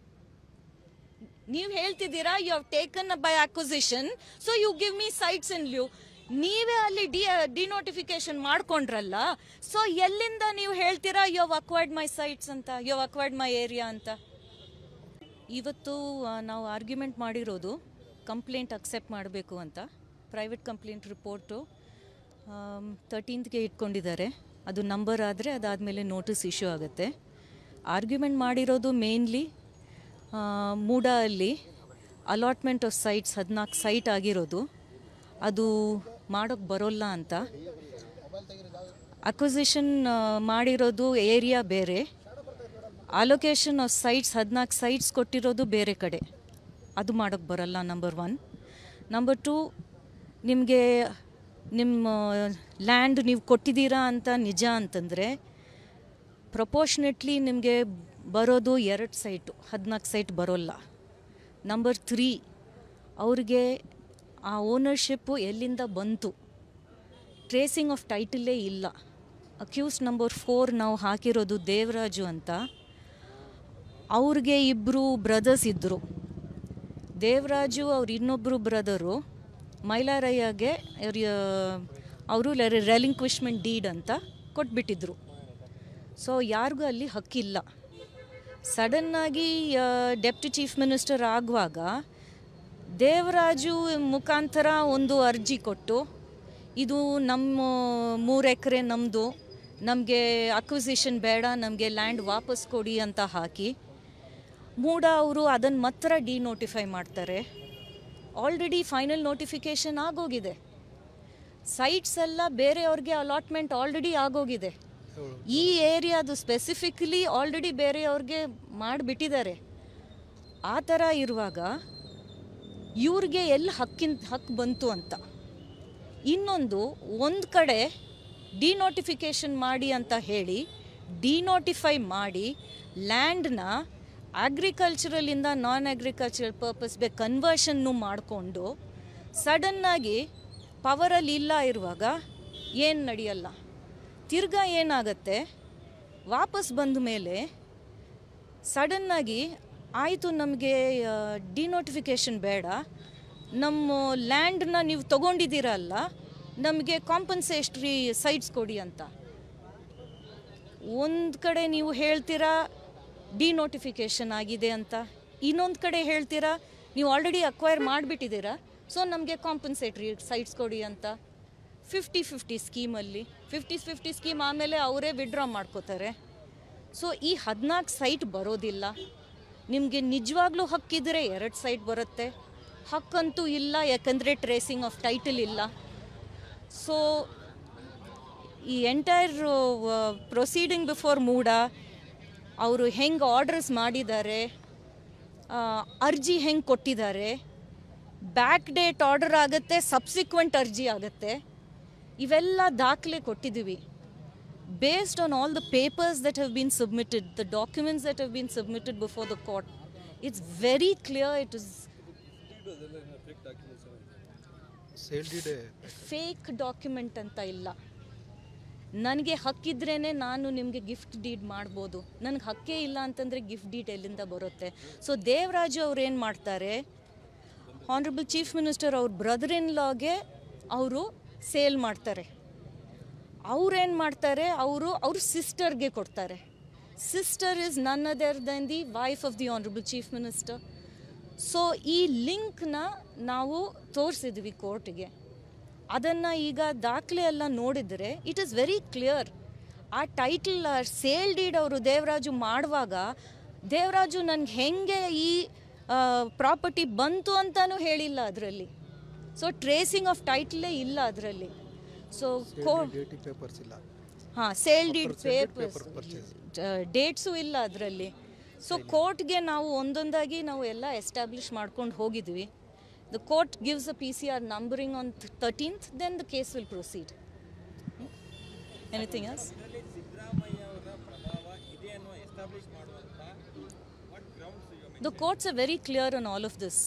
ನೀವು ಹೇಳ್ತಿದ್ದೀರಾ you have taken by acquisition so you give me sites in lieu ನೀವೇ ಅಲ್ಲಿ ಡಿ ಡಿನೋಟಿಫಿಕೇಶನ್ ಮಾಡ್ಕೊಂಡ್ರಲ್ಲ ಸೊ ಎಲ್ಲಿಂದ ನೀವು ಹೇಳ್ತೀರಾ you have acquired my sites ಅಂತ you have acquired my area ಅಂತ ಇವತ್ತು ಆ, ನಾವು ಆರ್ಗ್ಯುಮೆಂಟ್ ಮಾಡಿರೋದು ಕಂಪ್ಲೇಂಟ್ ಅಕ್ಸೆಪ್ಟ್ ಮಾಡಬೇಕು ಅಂತ ಪ್ರೈವೇಟ್ ಕಂಪ್ಲೇಂಟ್ ರಿಪೋರ್ಟು ತರ್ಟೀನ್ತ್ಗೆ ಇಟ್ಕೊಂಡಿದ್ದಾರೆ ಅದು ನಂಬರ್ ಆದರೆ ಅದಾದಮೇಲೆ ನೋಟಿಸ್ ಇಶ್ಯೂ ಆಗುತ್ತೆ ಆರ್ಗ್ಯುಮೆಂಟ್ ಮಾಡಿರೋದು ಮೇನ್ಲಿ ಮೂಡ ಅಲ್ಲಿ ಅಲಾಟ್ಮೆಂಟ್ ಆಫ್ ಸೈಟ್ಸ್ ಹದಿನಾಲ್ಕು ಸೈಟ್ ಆಗಿರೋದು ಅದು ಮಾಡೋಕ್ಕೆ ಬರೋಲ್ಲ ಅಂತ ಅಕ್ವಿಸಿಷನ್ ಮಾಡಿರೋದು ಏರಿಯಾ ಬೇರೆ ಅಲೊಕೇಶನ್ ಆಫ್ ಸೈಟ್ಸ್ ಹದಿನಾಲ್ಕು ಸೈಟ್ಸ್ ಕೊಟ್ಟಿರೋದು ಬೇರೆ ಕಡೆ ಅದು ಮಾಡೋಕ್ಕೆ ಬರಲ್ಲ ನಂಬರ್ ಒನ್ ನಂಬರ್ ಟು ನಿಮಗೆ ನಿಮ್ಮ ಲ್ಯಾಂಡ್ ನೀವು ಕೊಟ್ಟಿದ್ದೀರಾ ಅಂತ ನಿಜ ಅಂತಂದರೆ ಪ್ರಪೋರ್ಷನೆಟ್ಲಿ ನಿಮಗೆ ಬರೋದು ಎರಡು ಸೈಟು ಹದಿನಾಲ್ಕು ಸೈಟ್ ಬರೋಲ್ಲ ನಂಬರ್ ತ್ರೀ ಅವ್ರಿಗೆ ಆ ಓನರ್ಶಿಪ್ಪು ಎಲ್ಲಿಂದ ಬಂತು ಟ್ರೇಸಿಂಗ್ ಆಫ್ ಟೈಟಲೇ ಇಲ್ಲ ಅಕ್ಯೂಸ್ ನಂಬರ್ ಫೋರ್ ನಾವು ಹಾಕಿರೋದು ದೇವರಾಜು ಅಂತ ಅವ್ರಿಗೆ ಇಬ್ಬರು ಬ್ರದರ್ಸ್ ಇದ್ದರು ದೇವರಾಜು ಅವ್ರ ಇನ್ನೊಬ್ಬರು ಬ್ರದರು ಮೈಲಾರಯ್ಯಗೆ ಅವರು ರೆಲಿಂಕ್ವಿಶ್ಮೆಂಟ್ ಡೀಡ್ ಅಂತ ಕೊಟ್ಬಿಟ್ಟಿದ್ರು ಸೊ ಯಾರಿಗೂ ಅಲ್ಲಿ ಹಕ್ಕಿಲ್ಲ ಸಡನ್ನಾಗಿ ಡೆಪ್ಟಿ ಚೀಫ್ ಮಿನಿಸ್ಟರ್ ಆಗುವಾಗ ದೇವರಾಜು ಮುಖಾಂತರ ಒಂದು ಅರ್ಜಿ ಕೊಟ್ಟು ಇದು ನಮ್ಮ ಮೂರು ಎಕರೆ ನಮ್ಮದು ನಮಗೆ ಅಕ್ವಿಸಿಷನ್ ಬೇಡ ನಮಗೆ ಲ್ಯಾಂಡ್ ವಾಪಸ್ ಕೊಡಿ ಅಂತ ಹಾಕಿ ಮೂಡ ಅವರು ಅದನ್ನು ಮಾತ್ರ ಡಿನೋಟಿಫೈ ಮಾಡ್ತಾರೆ ಆಲ್ರೆಡಿ ಫೈನಲ್ ನೋಟಿಫಿಕೇಷನ್ ಆಗೋಗಿದೆ ಸೈಟ್ಸ್ ಎಲ್ಲ ಬೇರೆಯವ್ರಿಗೆ ಅಲಾಟ್ಮೆಂಟ್ ಆಲ್ರೆಡಿ ಆಗೋಗಿದೆ ಈ ಏರಿಯಾದು ಸ್ಪೆಸಿಫಿಕಲಿ ಆಲ್ರೆಡಿ ಬೇರೆಯವ್ರಿಗೆ ಮಾಡಿಬಿಟ್ಟಿದ್ದಾರೆ ಆ ಥರ ಇರುವಾಗ ಇವ್ರಿಗೆ ಎಲ್ಲಿ ಹಕ್ಕಿನ ಹಕ್ಕು ಬಂತು ಅಂತ ಇನ್ನೊಂದು ಒಂದು ಕಡೆ ಡಿನೋಟಿಫಿಕೇಷನ್ ಮಾಡಿ ಅಂತ ಹೇಳಿ ಡಿನೋಟಿಫೈ ಮಾಡಿ ಲ್ಯಾಂಡ್ನ ಅಗ್ರಿಕಲ್ಚರಲಿಂದ ನಾನ್ ಅಗ್ರಿಕಲ್ಚರಲ್ ಪರ್ಪಸ್ಗೆ ಕನ್ವರ್ಷನ್ನು ಮಾಡಿಕೊಂಡು ಸಡನ್ನಾಗಿ ಪವರಲ್ಲಿ ಇಲ್ಲ ಇರುವಾಗ ಏನು ನಡೆಯಲ್ಲ ತಿರ್ಗಾ ಏನಾಗತ್ತೆ ವಾಪಸ್ ಬಂದ ಮೇಲೆ ಸಡನ್ನಾಗಿ ಆಯಿತು ನಮಗೆ ಡಿನೋಟಿಫಿಕೇಷನ್ ಬೇಡ ನಮ್ಮ ಲ್ಯಾಂಡ್ನ ನೀವು ತೊಗೊಂಡಿದ್ದೀರಲ್ಲ ನಮಗೆ ಕಾಂಪನ್ಸೇಟ್ರಿ ಸೈಟ್ಸ್ ಕೊಡಿ ಅಂತ ಒಂದು ಕಡೆ ನೀವು ಹೇಳ್ತೀರಾ ಡಿನೋಟಿಫಿಕೇಷನ್ ಆಗಿದೆ ಅಂತ ಇನ್ನೊಂದು ಕಡೆ ಹೇಳ್ತೀರಾ ನೀವು ಆಲ್ರೆಡಿ ಅಕ್ವೈರ್ ಮಾಡಿಬಿಟ್ಟಿದ್ದೀರಾ ಸೊ ನಮಗೆ ಕಾಂಪನ್ಸೇಟ್ರಿ ಸೈಟ್ಸ್ ಕೊಡಿ ಅಂತ ಫಿಫ್ಟಿ ಫಿಫ್ಟಿ ಸ್ಕೀಮಲ್ಲಿ ಫಿಫ್ಟಿ ಫಿಫ್ಟಿ ಸ್ಕೀಮ್ ಆಮೇಲೆ ಅವರೇ ವಿಡ್ರಾ ಮಾಡ್ಕೋತಾರೆ ಸೊ ಈ ಹದಿನಾಲ್ಕು ಸೈಟ್ ಬರೋದಿಲ್ಲ ನಿಮಗೆ ನಿಜವಾಗ್ಲೂ ಹಕ್ಕಿದ್ರೆ ಎರಡು ಸೈಟ್ ಬರುತ್ತೆ ಹಕ್ಕಂತೂ ಇಲ್ಲ ಯಾಕಂದರೆ ಟ್ರೇಸಿಂಗ್ ಆಫ್ ಟೈಟಲ್ ಇಲ್ಲ ಸೊ ಈ ಎಂಟೈರ್ ಪ್ರೊಸೀಡಿಂಗ್ ಬಿಫೋರ್ ಮೂಡ ಅವರು ಹೆಂಗೆ ಆರ್ಡರ್ಸ್ ಮಾಡಿದ್ದಾರೆ ಆ, ಅರ್ಜಿ ಹೆಂಗೆ ಕೊಟ್ಟಿದ್ದಾರೆ ಬ್ಯಾಕ್ ಡೇಟ್ ಆರ್ಡರ್ ಆಗುತ್ತೆ ಸಬ್ಸಿಕ್ವೆಂಟ್ ಅರ್ಜಿ ಆಗುತ್ತೆ ಇವೆಲ್ಲ ದಾಖಲೆ ಕೊಟ್ಟಿದ್ದೀವಿ based on all the papers that have been submitted, the documents that have been submitted before the court, it's very clear it is sale deed fake document ಅಂತ ಇಲ್ಲ ನನಗೆ ಹಕ್ಕಿದ್ರೇ ನಾನು ನಿಮಗೆ ಗಿಫ್ಟ್ ಡೀಡ್ ಮಾಡ್ಬೋದು ನನಗೆ ಹಕ್ಕೇ ಇಲ್ಲ ಅಂತಂದರೆ ಗಿಫ್ಟ್ ಡೀಡ್ ಎಲ್ಲಿಂದ ಬರುತ್ತೆ ಸೊ ದೇವರಾಜು ಅವ್ರು ಏನು ಮಾಡ್ತಾರೆ ಹಾನರಬಲ್ ಚೀಫ್ ಮಿನಿಸ್ಟರ್ ಅವ್ರ ಬ್ರದರ್ ಇನ್ ಲಾಗೆ ಅವರು ಸೇಲ್ ಮಾಡ್ತಾರೆ ಅವ್ರೇನು ಮಾಡ್ತಾರೆ ಅವರು ಅವ್ರ ಸಿಸ್ಟರ್ಗೆ ಕೊಡ್ತಾರೆ sister is none other than the wife of the honourable chief minister so ಈ ಲಿಂಕ್ನ ನಾವು ತೋರಿಸಿದ್ವಿ ಕೋರ್ಟ್ಗೆ ಅದನ್ನು ಈಗ ದಾಖಲೆ ಎಲ್ಲ ನೋಡಿದರೆ ಇಟ್ ಇಸ್ ವೆರಿ ಕ್ಲಿಯರ್ ಆ ಟೈಟಲ್ ಸೇಲ್ ಡೀಡ್ ಅವರು ದೇವರಾಜು ಮಾಡುವಾಗ ದೇವರಾಜು ನನಗೆ ಹೆಂಗೆ ಈ ಪ್ರಾಪರ್ಟಿ ಬಂತು ಅಂತಲೂ ಹೇಳಿಲ್ಲ ಅದರಲ್ಲಿ ಸೊ ಟ್ರೇಸಿಂಗ್ ಆಫ್ ಟೈಟ್ಲೇ ಇಲ್ಲ ಅದರಲ್ಲಿ ಸೊ ಕೋ ಡೇಟಿ ಪೇಪರ್ಸ್ ಇಲ್ಲ ಹಾಂ sale deed Proper sale deed papers paper purchase. Dates ಇಲ್ಲ ಅದರಲ್ಲಿ ಸೊ ಕೋರ್ಟ್ಗೆ ನಾವು ಒಂದೊಂದಾಗಿ ನಾವು ಎಲ್ಲ ಎಸ್ಟಾಬ್ಲಿಷ್ ಮಾಡ್ಕೊಂಡು ಹೋಗಿದ್ವಿ the court gives a P C R numbering on thirteenth then the case will proceed anything else ಇದರಲ್ಲಿ ಸಿದ್ದರಾಮಯ್ಯ ಅವರ ಪ್ರಭಾವ ಇದೆ ಅನ್ನೋ ಎಸ್ಟಾಬ್ಲಿಷ್ ಮಾಡುವಂತ what grounds you The courts are very clear on all of this.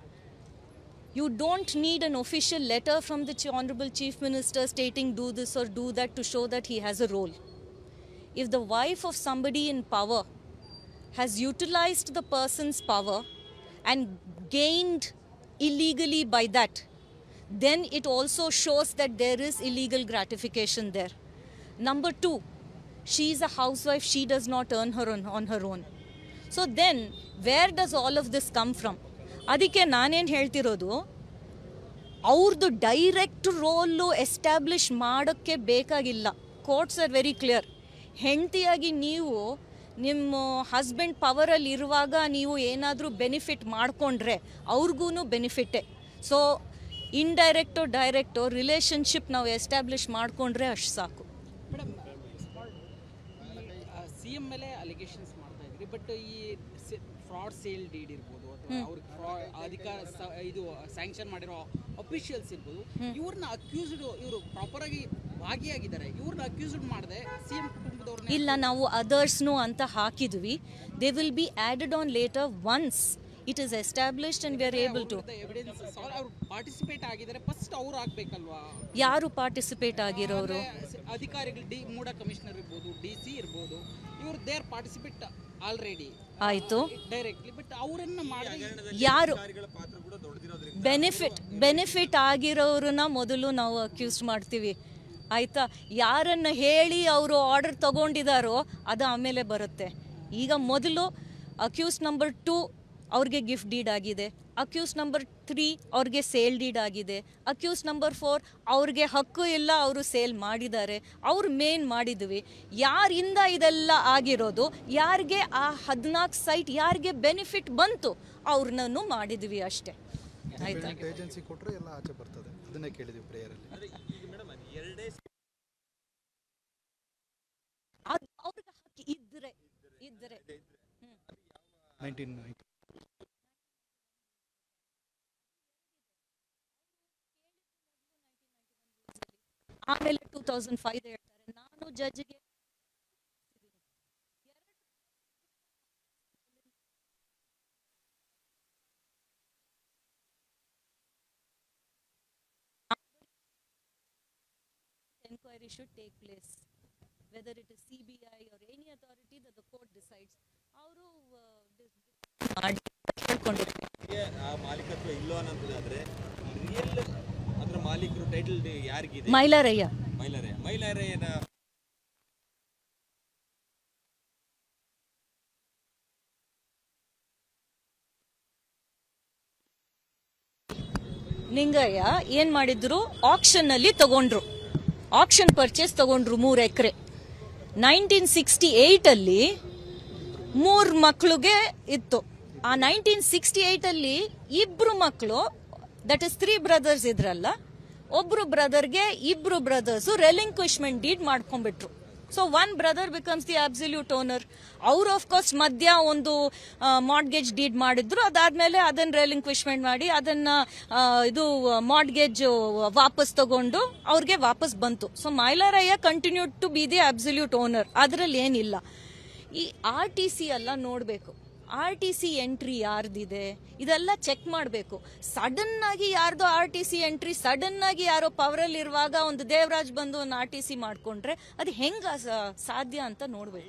You don't need an official letter from the Ch- Honorable Chief Minister stating do this or do that to show that he has a role. If the wife of somebody in power has utilized the person's power and gained illegally by that, then it also shows that there is illegal gratification there. Number two, she is a housewife, she does not earn her on, on her own. So then where does all of this come from ಅದಕ್ಕೆ ನಾನೇನು ಹೇಳ್ತಿರೋದು ಅವ್ರದ್ದು direct roll establish ಮಾಡೋಕ್ಕೆ ಬೇಕಾಗಿಲ್ಲ courts are very clear ಹೆಂಡತಿಯಾಗಿ ನೀವು ನಿಮ್ಮ husband ಪವರಲ್ಲಿ ಇರುವಾಗ ನೀವು ಏನಾದರೂ ಬೆನಿಫಿಟ್ ಮಾಡಿಕೊಂಡ್ರೆ ಅವ್ರಿಗೂ ಬೆನಿಫಿಟ್ಟೆ ಸೊ ಇಂಡೈರೆಕ್ಟೋ ಡೈರೆಕ್ಟೋ ರಿಲೇಷನ್ಶಿಪ್ ನಾವು ಎಸ್ಟಾಬ್ಲಿಷ್ ಮಾಡಿಕೊಂಡ್ರೆ ಅಷ್ಟು ಸಾಕು ಮೇಡಮ್ ಸಿ ಎಂ ಮೇಲೆ ಅಲಿಗೇಷನ್ಸ್ ಮಾಡ್ತಾ ಇದ್ರಿ ಬಟ್ ಈ ಫ್ರಾಡ್ ಸೇಲ್ ಡೀಡ್ ಇರ್ಬೋದು ಅಥವಾ ಅವ್ರಿಗೆ ಫ್ರಾಡ್ ಅಧಿಕಾರ ಸ- ಇದು ಸ್ಯಾಂಕ್ಷನ್ ಮಾಡಿರೋ ಅಫಿಷಿಯಲ್ಸ್ ಇರ್ಬೋದು ಇವ್ರನ್ನ ಅಕ್ಯೂಸ್ಡ್ ಇವರು ಪ್ರಾಪರ್ ಆಗಿ ಭಾಗಿಯಾಗಿದ್ದಾರೆ ಇವ್ರನ್ನ ಅಕ್ಯೂಸ್ಡ್ ಮಾಡದೆ ಸಿ ಎಂ ಕುಟುಂಬದವ್ರನ್ನ ಇಲ್ಲ ನಾವು ಅದರ್ಸ್ನು ಅಂತ ಹಾಕಿದ್ವಿ they will be added on later once it is established and we are able to evidence ಅವ್ರು ಪಾರ್ಟಿಸಿಪೇಟ್ ಆಗಿದ್ದಾರೆ ಫಸ್ಟ್ ಅವ್ರು ಆಗ್ಬೇಕಲ್ವಾ ಯಾರು ಪಾರ್ಟಿಸಿಪೇಟ್ ಆಗಿರೋರು ಅಂದ್ರೆ ಅಧಿಕಾರಿಗಳು ಡಿ ಮೂಡ ಕಮಿಷನರ್ ಇರ್ಬೋದು ಡಿ ಸಿ ಇರ್ಬೋದು ಇವ್ರು ದೇ ಆರ್ ಪಾರ್ಟಿಸಿಪೇಟ್ ಆಲ್ರೆಡಿ ಆಯಿತು ಡೈರೆಕ್ಟ್ಲಿ ಬಟ್ ಅವರನ್ನ ಮಾಡಿದ್ರೆ ಯಾರು ಅಧಿಕಾರಿಗಳ ಪಾತ್ರ ಕೂಡ ದೊಡ್ಡದಿರೋದ್ರಿಂದ ಬೆನಿಫಿಟ್ ಬೆನಿಫಿಟ್ ಆಗಿರೋರನ್ನ ಮೊದಲು ನಾವು ಅಕ್ಯೂಸ್ ಮಾಡ್ತೀವಿ ಆಯಿತಾ ಯಾರನ್ನು ಹೇಳಿ ಅವರು ಆರ್ಡರ್ ತಗೊಂಡಿದ್ದಾರೋ ಅದು ಆಮೇಲೆ ಬರುತ್ತೆ ಈಗ ಮೊದಲು ಅಕ್ಯೂಸ್ ನಂಬರ್ ಟೂ ಅವ್ರಿಗೆ ಗಿಫ್ಟ್ ಡೀಡ್ ಆಗಿದೆ ಅಕ್ಯೂಸ್ ನಂಬರ್ ತ್ರೀ ಅವ್ರಿಗೆ ಸೇಲ್ ಡೀಡ್ ಆಗಿದೆ ಅಕ್ಯೂಸ್ ನಂಬರ್ ಫೋರ್ ಅವ್ರಿಗೆ ಹಕ್ಕು ಇಲ್ಲ ಅವರು ಸೇಲ್ ಮಾಡಿದ್ದಾರೆ ಅವ್ರು ಮೇನ್ ಮಾಡಿದ್ವಿ ಯಾರಿಂದ ಇದೆಲ್ಲ ಆಗಿರೋದು ಯಾರಿಗೆ ಆ ಹದಿನಾಲ್ಕು ಸೈಟ್ ಯಾರಿಗೆ ಬೆನಿಫಿಟ್ ಬಂತು ಅವ್ರನ್ನೂ ಮಾಡಿದ್ವಿ ಅಷ್ಟೇ ಆಯ್ತಾ ಏಜೆನ್ಸಿ ಕೊಟ್ಟರೆ ಎಲ್ಲ ಆಚೆ ಬರ್ತದೆ ಅದನ್ನೇ ಕೇಳಿದ್ವಿ ಪ್ರೇಯರಲ್ಲಿ ಈಗ ಮೇಡಮ್ ಅದು ಎರಡೇ ಇದ್ದಾರೆ ನೈನ್ಟೀನ್ ಆಮೇಲೆ ಟೂ ತೌಸಂಡ್ ಫೈವ್ ಹೇಳ್ತಾರೆ ನಾನು ಜಡ್ಜ್ಗೆ enquiry should take place whether it is CBI or any authority that the court decides ಅವರು ಮಾಡಿ ಹೇಳ್ಕೊಂಡಿರ್ತಾರೆ ನಿಮಗೆ ಆ ಮಾಲೀಕತ್ವ ಇಲ್ಲೋ ಅನ್ನೋದಾದ್ರೆ ರಿಯಲ್ ಅದ್ರ ಮಾಲೀಕರು ಟೈಟಲ್ ಯಾರಿಗಿದೆ ಮೈಲಾರಯ್ಯ ಮೈಲಾರೆ ಮೈಲಾರೆಯನ ನಿಂಗಯ್ಯ ಏನ್ ಮಾಡಿದ್ರು ಆಕ್ಷನ್ ಅಲ್ಲಿ ತಗೊಂಡ್ರು ಆಕ್ಷನ್ ಪರ್ಚೇಸ್ ತಗೊಂಡ್ರು ಮೂರ್ ಎಕರೆ ನೈನ್ಟೀನ್ ಸಿಕ್ಸ್ಟಿ ಏಟ್ ಅಲ್ಲಿ ಮೂರ್ ಮಕ್ಳಿಗೆ ಇತ್ತು ಆ ನೈನ್ಟೀನ್ ಸಿಕ್ಸ್ಟಿ ಏಟ್ ಅಲ್ಲಿ ಇಬ್ರು ಮಕ್ಕಳು ದಟ್ ಇಸ್ ತ್ರೀ ಬ್ರದರ್ಸ್ ಇದ್ರಲ್ಲ ಒಬ್ರು ಬ್ರದರ್ಗೆ ಇಬ್ರು ಬ್ರದರ್ಸ್ ರೆಲಿಂಕ್ವಿಶ್ಮೆಂಟ್ ಡೀಡ್ ಮಾಡ್ಕೊಂಡ್ಬಿಟ್ರು so one brother becomes the absolute owner ಅವ್ರು ಆಫ್ ಕೋರ್ಸ್ ಮಧ್ಯ ಒಂದು ಮಾರ್ಟ್ಗೇಜ್ ಡೀಡ್ ಮಾಡಿದ್ರು ಅದಾದ್ಮೇಲೆ ಅದನ್ನ ರೆಲಿಂಕ್ವಿಶ್ಮೆಂಟ್ ಮಾಡಿ ಅದನ್ನ ಆ, ಇದು ಮಾರ್ಟ್ಗೇಜ್ ವಾಪಸ್ ತಗೊಂಡು ಅವ್ರಿಗೆ ವಾಪಸ್ ಬಂತು so Mylaraiah continue to be the absolute owner ಅದರಲ್ಲಿ ಏನಿಲ್ಲ ಈ ಆರ್ ಟಿ ಸಿ ಎಲ್ಲ ನೋಡಬೇಕು ಆರ್ ಟಿ ಸಿ ಎಂಟ್ರಿ ಯಾರ್ದಿದೆ ಇದೆಲ್ಲ ಚೆಕ್ ಮಾಡಬೇಕು ಸಡನ್ ಆಗಿ ಯಾರ್ದೋ R T C entry sudden ಆಗಿ ಯಾರೋ ಪವರಲ್ಲಿ ಇರುವಾಗ ಒಂದು ದೇವರಾಜ್ ಬಂದು ಒಂದು ಆರ್ ಟಿ ಸಿ ಮಾಡ್ಕೊಂಡ್ರೆ ಅದು ಹೆಂಗ ಸ- ಸಾಧ್ಯ ಅಂತ ನೋಡ್ಬೇಕು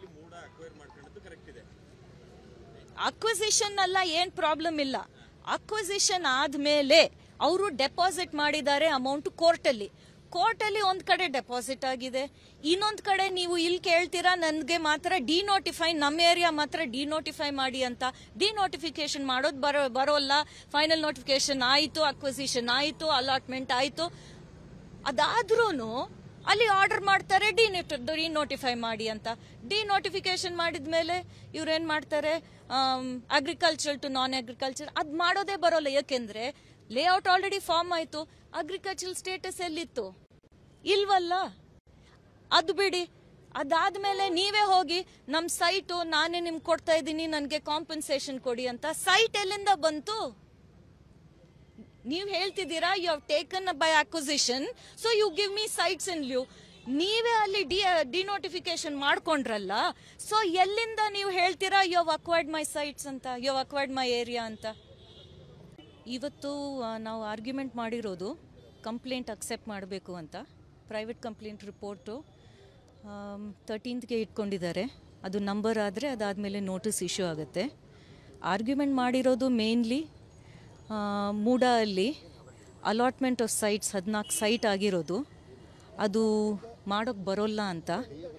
ಅಕ್ವಿಸಿಷನ್ ಅಲ್ಲ ಏನ್ ಪ್ರಾಬ್ಲಮ್ ಇಲ್ಲ ಅಕ್ವಿಸಿಷನ್ ಆದ್ಮೇಲೆ ಅವರು ಡೆಪಾಸಿಟ್ ಮಾಡಿದ್ದಾರೆ ಅಮೌಂಟ್ ಕೋರ್ಟಲ್ಲಿ ಕೋರ್ಟಲ್ಲಿ ಒಂದ್ ಕಡೆ ಡೆಪಾಸಿಟ್ ಆಗಿದೆ ಇನ್ನೊಂದ್ ಕಡೆ ನೀವು ಇಲ್ಲಿ ಕೇಳ್ತೀರಾ ನನ್ಗೆ ಮಾತ್ರ ಡಿನೋಟಿಫೈ ನಮ್ಮ ಏರಿಯಾ ಮಾತ್ರ ಡಿನೋಟಿಫೈ ಮಾಡಿ ಅಂತ ಡಿನೋಟಿಫಿಕೇಶನ್ ಮಾಡೋದು ಬರೋ ಬರೋಲ್ಲ ಫೈನಲ್ ನೋಟಿಫಿಕೇಶನ್ ಆಯ್ತು ಅಕ್ವಿಸಿಷನ್ ಆಯ್ತು ಅಲಾಟ್ಮೆಂಟ್ ಆಯ್ತು ಅದಾದ್ರೂನು ಅಲ್ಲಿ ಆರ್ಡರ್ ಮಾಡ್ತಾರೆ ಡಿ ಡಿನೋಟಿಫೈ ಮಾಡಿ ಅಂತ ಡಿನೋಟಿಫಿಕೇಶನ್ ಮಾಡಿದ್ಮೇಲೆ ಇವ್ರೇನ್ ಮಾಡ್ತಾರೆ ಅಗ್ರಿಕಲ್ಚರ್ ಟು ನಾನ್ ಅಗ್ರಿಕಲ್ಚರ್ ಅದ್ ಮಾಡೋದೇ ಬರೋಲ್ಲ ಯಾಕೆಂದ್ರೆ ಲೇಔಟ್ ಆಲ್ರೆಡಿ ಫಾರ್ಮ್ ಆಯ್ತು ಅಗ್ರಿಕಲ್ಚರ್ ಸ್ಟೇಟಸ್ ಎಲ್ಲಿತ್ತು ಇಲ್ವಲ್ಲ ಅದು ಬಿಡಿ ಅದಾದ್ಮೇಲೆ ನೀವೇ ಹೋಗಿ ನಮ್ ಸೈಟು ನಾನೇ ನಿಮ್ಗೆ ಕೊಡ್ತಾ ಇದ್ದೀನಿ ನನಗೆ ಕಾಂಪನ್ಸೇಷನ್ ಕೊಡಿ ಅಂತ ಸೈಟ್ ಎಲ್ಲಿಂದ ಬಂತು ನೀವು ಹೇಳ್ತಿದ್ದೀರಾ you have taken by acquisition so you give me sites in lieu ನೀವೇ ಅಲ್ಲಿ ಡಿ ಡಿನೋಟಿಫಿಕೇಶನ್ ಮಾಡ್ಕೊಂಡ್ರಲ್ಲ ಸೊ ಎಲ್ಲಿಂದ ನೀವು ಹೇಳ್ತೀರಾ you have acquired my sites ಅಂತ you have acquired my area ಅಂತ ಇವತ್ತು ಆ, ನಾವು ಆರ್ಗ್ಯುಮೆಂಟ್ ಮಾಡಿರೋದು ಕಂಪ್ಲೇಂಟ್ ಅಕ್ಸೆಪ್ಟ್ ಮಾಡಬೇಕು ಅಂತ ಪ್ರೈವೇಟ್ ಕಂಪ್ಲೇಂಟ್ ರಿಪೋರ್ಟು ತರ್ಟೀನ್ತ್ಗೆ ಇಟ್ಕೊಂಡಿದ್ದಾರೆ ಅದು ನಂಬರ್ ಆದರೆ ಅದಾದಮೇಲೆ ನೋಟಿಸ್ ಇಶ್ಯೂ ಆಗುತ್ತೆ ಆರ್ಗ್ಯುಮೆಂಟ್ ಮಾಡಿರೋದು ಮೇನ್ಲಿ ಮೂಡ ಅಲ್ಲಿ ಅಲಾಟ್ಮೆಂಟ್ ಆಫ್ ಸೈಟ್ಸ್ ಹದಿನಾಲ್ಕು ಸೈಟ್ ಆಗಿರೋದು ಅದು ಮಾಡೋಕ್ಕೆ ಬರೋಲ್ಲ ಅಂತ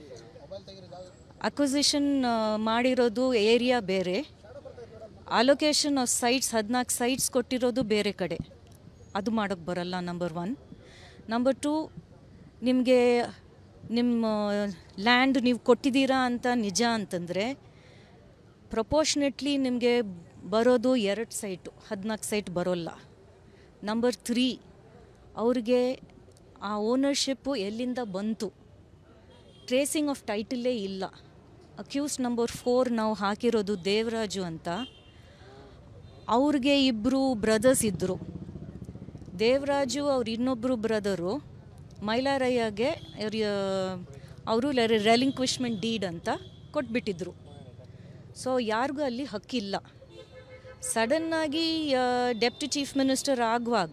ಅಕ್ವಿಸಿಷನ್ ಮಾಡಿರೋದು ಏರಿಯಾ ಬೇರೆ ಅಲೊಕೇಶನ್ ಆಫ್ ಸೈಟ್ಸ್ ಹದಿನಾಲ್ಕು ಸೈಟ್ಸ್ ಕೊಟ್ಟಿರೋದು ಬೇರೆ ಕಡೆ ಅದು ಮಾಡೋಕ್ಕೆ ಬರಲ್ಲ ನಂಬರ್ ಒನ್ ನಂಬರ್ ಟು ನಿಮಗೆ ನಿಮ್ಮ ಲ್ಯಾಂಡ್ ನೀವು ಕೊಟ್ಟಿದ್ದೀರಾ ಅಂತ ನಿಜ ಅಂತಂದರೆ ಪ್ರಪೋರ್ಷನೆಟ್ಲಿ ನಿಮಗೆ ಬರೋದು ಎರಡು ಸೈಟು ಹದಿನಾಲ್ಕು ಸೈಟ್ ಬರೋಲ್ಲ ನಂಬರ್ ತ್ರೀ ಅವ್ರಿಗೆ ಆ ಓನರ್ಶಿಪ್ಪು ಎಲ್ಲಿಂದ ಬಂತು ಟ್ರೇಸಿಂಗ್ ಆಫ್ ಟೈಟಲೇ ಇಲ್ಲ ಅಕ್ಯೂಸ್ ನಂಬರ್ ಫೋರ್ ನಾವು ಹಾಕಿರೋದು ದೇವರಾಜು ಅಂತ ಅವ್ರಿಗೆ ಇಬ್ಬರು ಬ್ರದರ್ಸ್ ಇದ್ದರು ದೇವರಾಜು ಅವ್ರ ಇನ್ನೊಬ್ಬರು ಬ್ರದರು ಮೈಲಾರಯ್ಯಗೆ ಅವರು ರೆಲಿಂಕ್ವಿಶ್ಮೆಂಟ್ ಡೀಡ್ ಅಂತ ಕೊಟ್ಬಿಟ್ಟಿದ್ರು ಸೊ ಯಾರಿಗೂ ಅಲ್ಲಿ ಹಕ್ಕಿಲ್ಲ ಸಡನ್ನಾಗಿ ಡೆಪ್ಟಿ ಚೀಫ್ ಮಿನಿಸ್ಟರ್ ಆಗುವಾಗ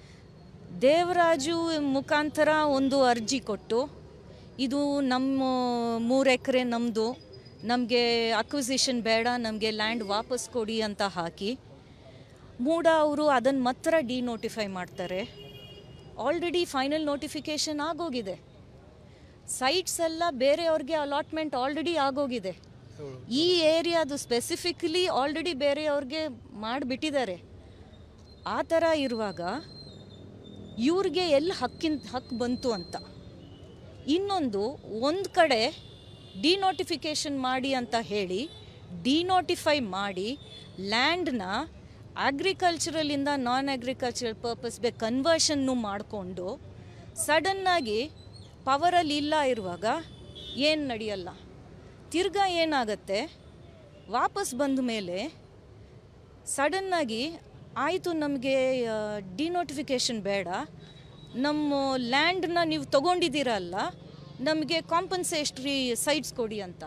ದೇವರಾಜು ಮುಖಾಂತರ ಒಂದು ಅರ್ಜಿ ಕೊಟ್ಟು ಇದು ನಮ್ಮ ಮೂರು ಎಕರೆ ನಮ್ಮದು ನಮಗೆ ಅಕ್ವಿಸಿಷನ್ ಬೇಡ ನಮಗೆ ಲ್ಯಾಂಡ್ ವಾಪಸ್ ಕೊಡಿ ಅಂತ ಹಾಕಿ ಮೂಡ ಅವರು ಅದನ್ನು ಮಾತ್ರ ಡಿನೋಟಿಫೈ ಮಾಡ್ತಾರೆ ಆಲ್ರೆಡಿ ಫೈನಲ್ ನೋಟಿಫಿಕೇಶನ್ ಆಗೋಗಿದೆ ಸೈಟ್ಸ್ ಎಲ್ಲ ಬೇರೆಯವ್ರಿಗೆ ಅಲಾಟ್ಮೆಂಟ್ ಆಲ್ರೆಡಿ ಆಗೋಗಿದೆ ಈ ಏರಿಯಾದು ಸ್ಪೆಸಿಫಿಕಲಿ ಆಲ್ರೆಡಿ ಬೇರೆಯವ್ರಿಗೆ ಮಾಡಿಬಿಟ್ಟಿದ್ದಾರೆ ಆ ಥರ ಇರುವಾಗ ಇವ್ರಿಗೆ ಎಲ್ಲಿ ಹಕ್ಕಿನ ಹಕ್ಕು ಬಂತು ಅಂತ ಇನ್ನೊಂದು ಒಂದು ಕಡೆ ಡಿನೋಟಿಫಿಕೇಶನ್ ಮಾಡಿ ಅಂತ ಹೇಳಿ ಡಿನೋಟಿಫೈ ಮಾಡಿ ಲ್ಯಾಂಡ್ನ ಅಗ್ರಿಕಲ್ಚರಲಿಂದ ನಾನ್ ಅಗ್ರಿಕಲ್ಚರಲ್ ಪರ್ಪಸ್ಗೆ ಕನ್ವರ್ಷನ್ನು ಮಾಡಿಕೊಂಡು ಸಡನ್ನಾಗಿ ಪವರಲ್ಲಿ ಇಲ್ಲ ಇರುವಾಗ ಏನು ನಡೆಯಲ್ಲ ತಿರ್ಗಾ ಏನಾಗತ್ತೆ ವಾಪಸ್ ಬಂದ ಮೇಲೆ ಸಡನ್ನಾಗಿ ಆಯಿತು ನಮಗೆ ಡಿನೋಟಿಫಿಕೇಷನ್ ಬೇಡ ನಮ್ಮ ಲ್ಯಾಂಡ್ನ ನೀವು ತೊಗೊಂಡಿದ್ದೀರಲ್ಲ ನಮಗೆ ಕಾಂಪನ್ಸೇಟ್ರಿ ಸೈಟ್ಸ್ ಕೊಡಿ ಅಂತ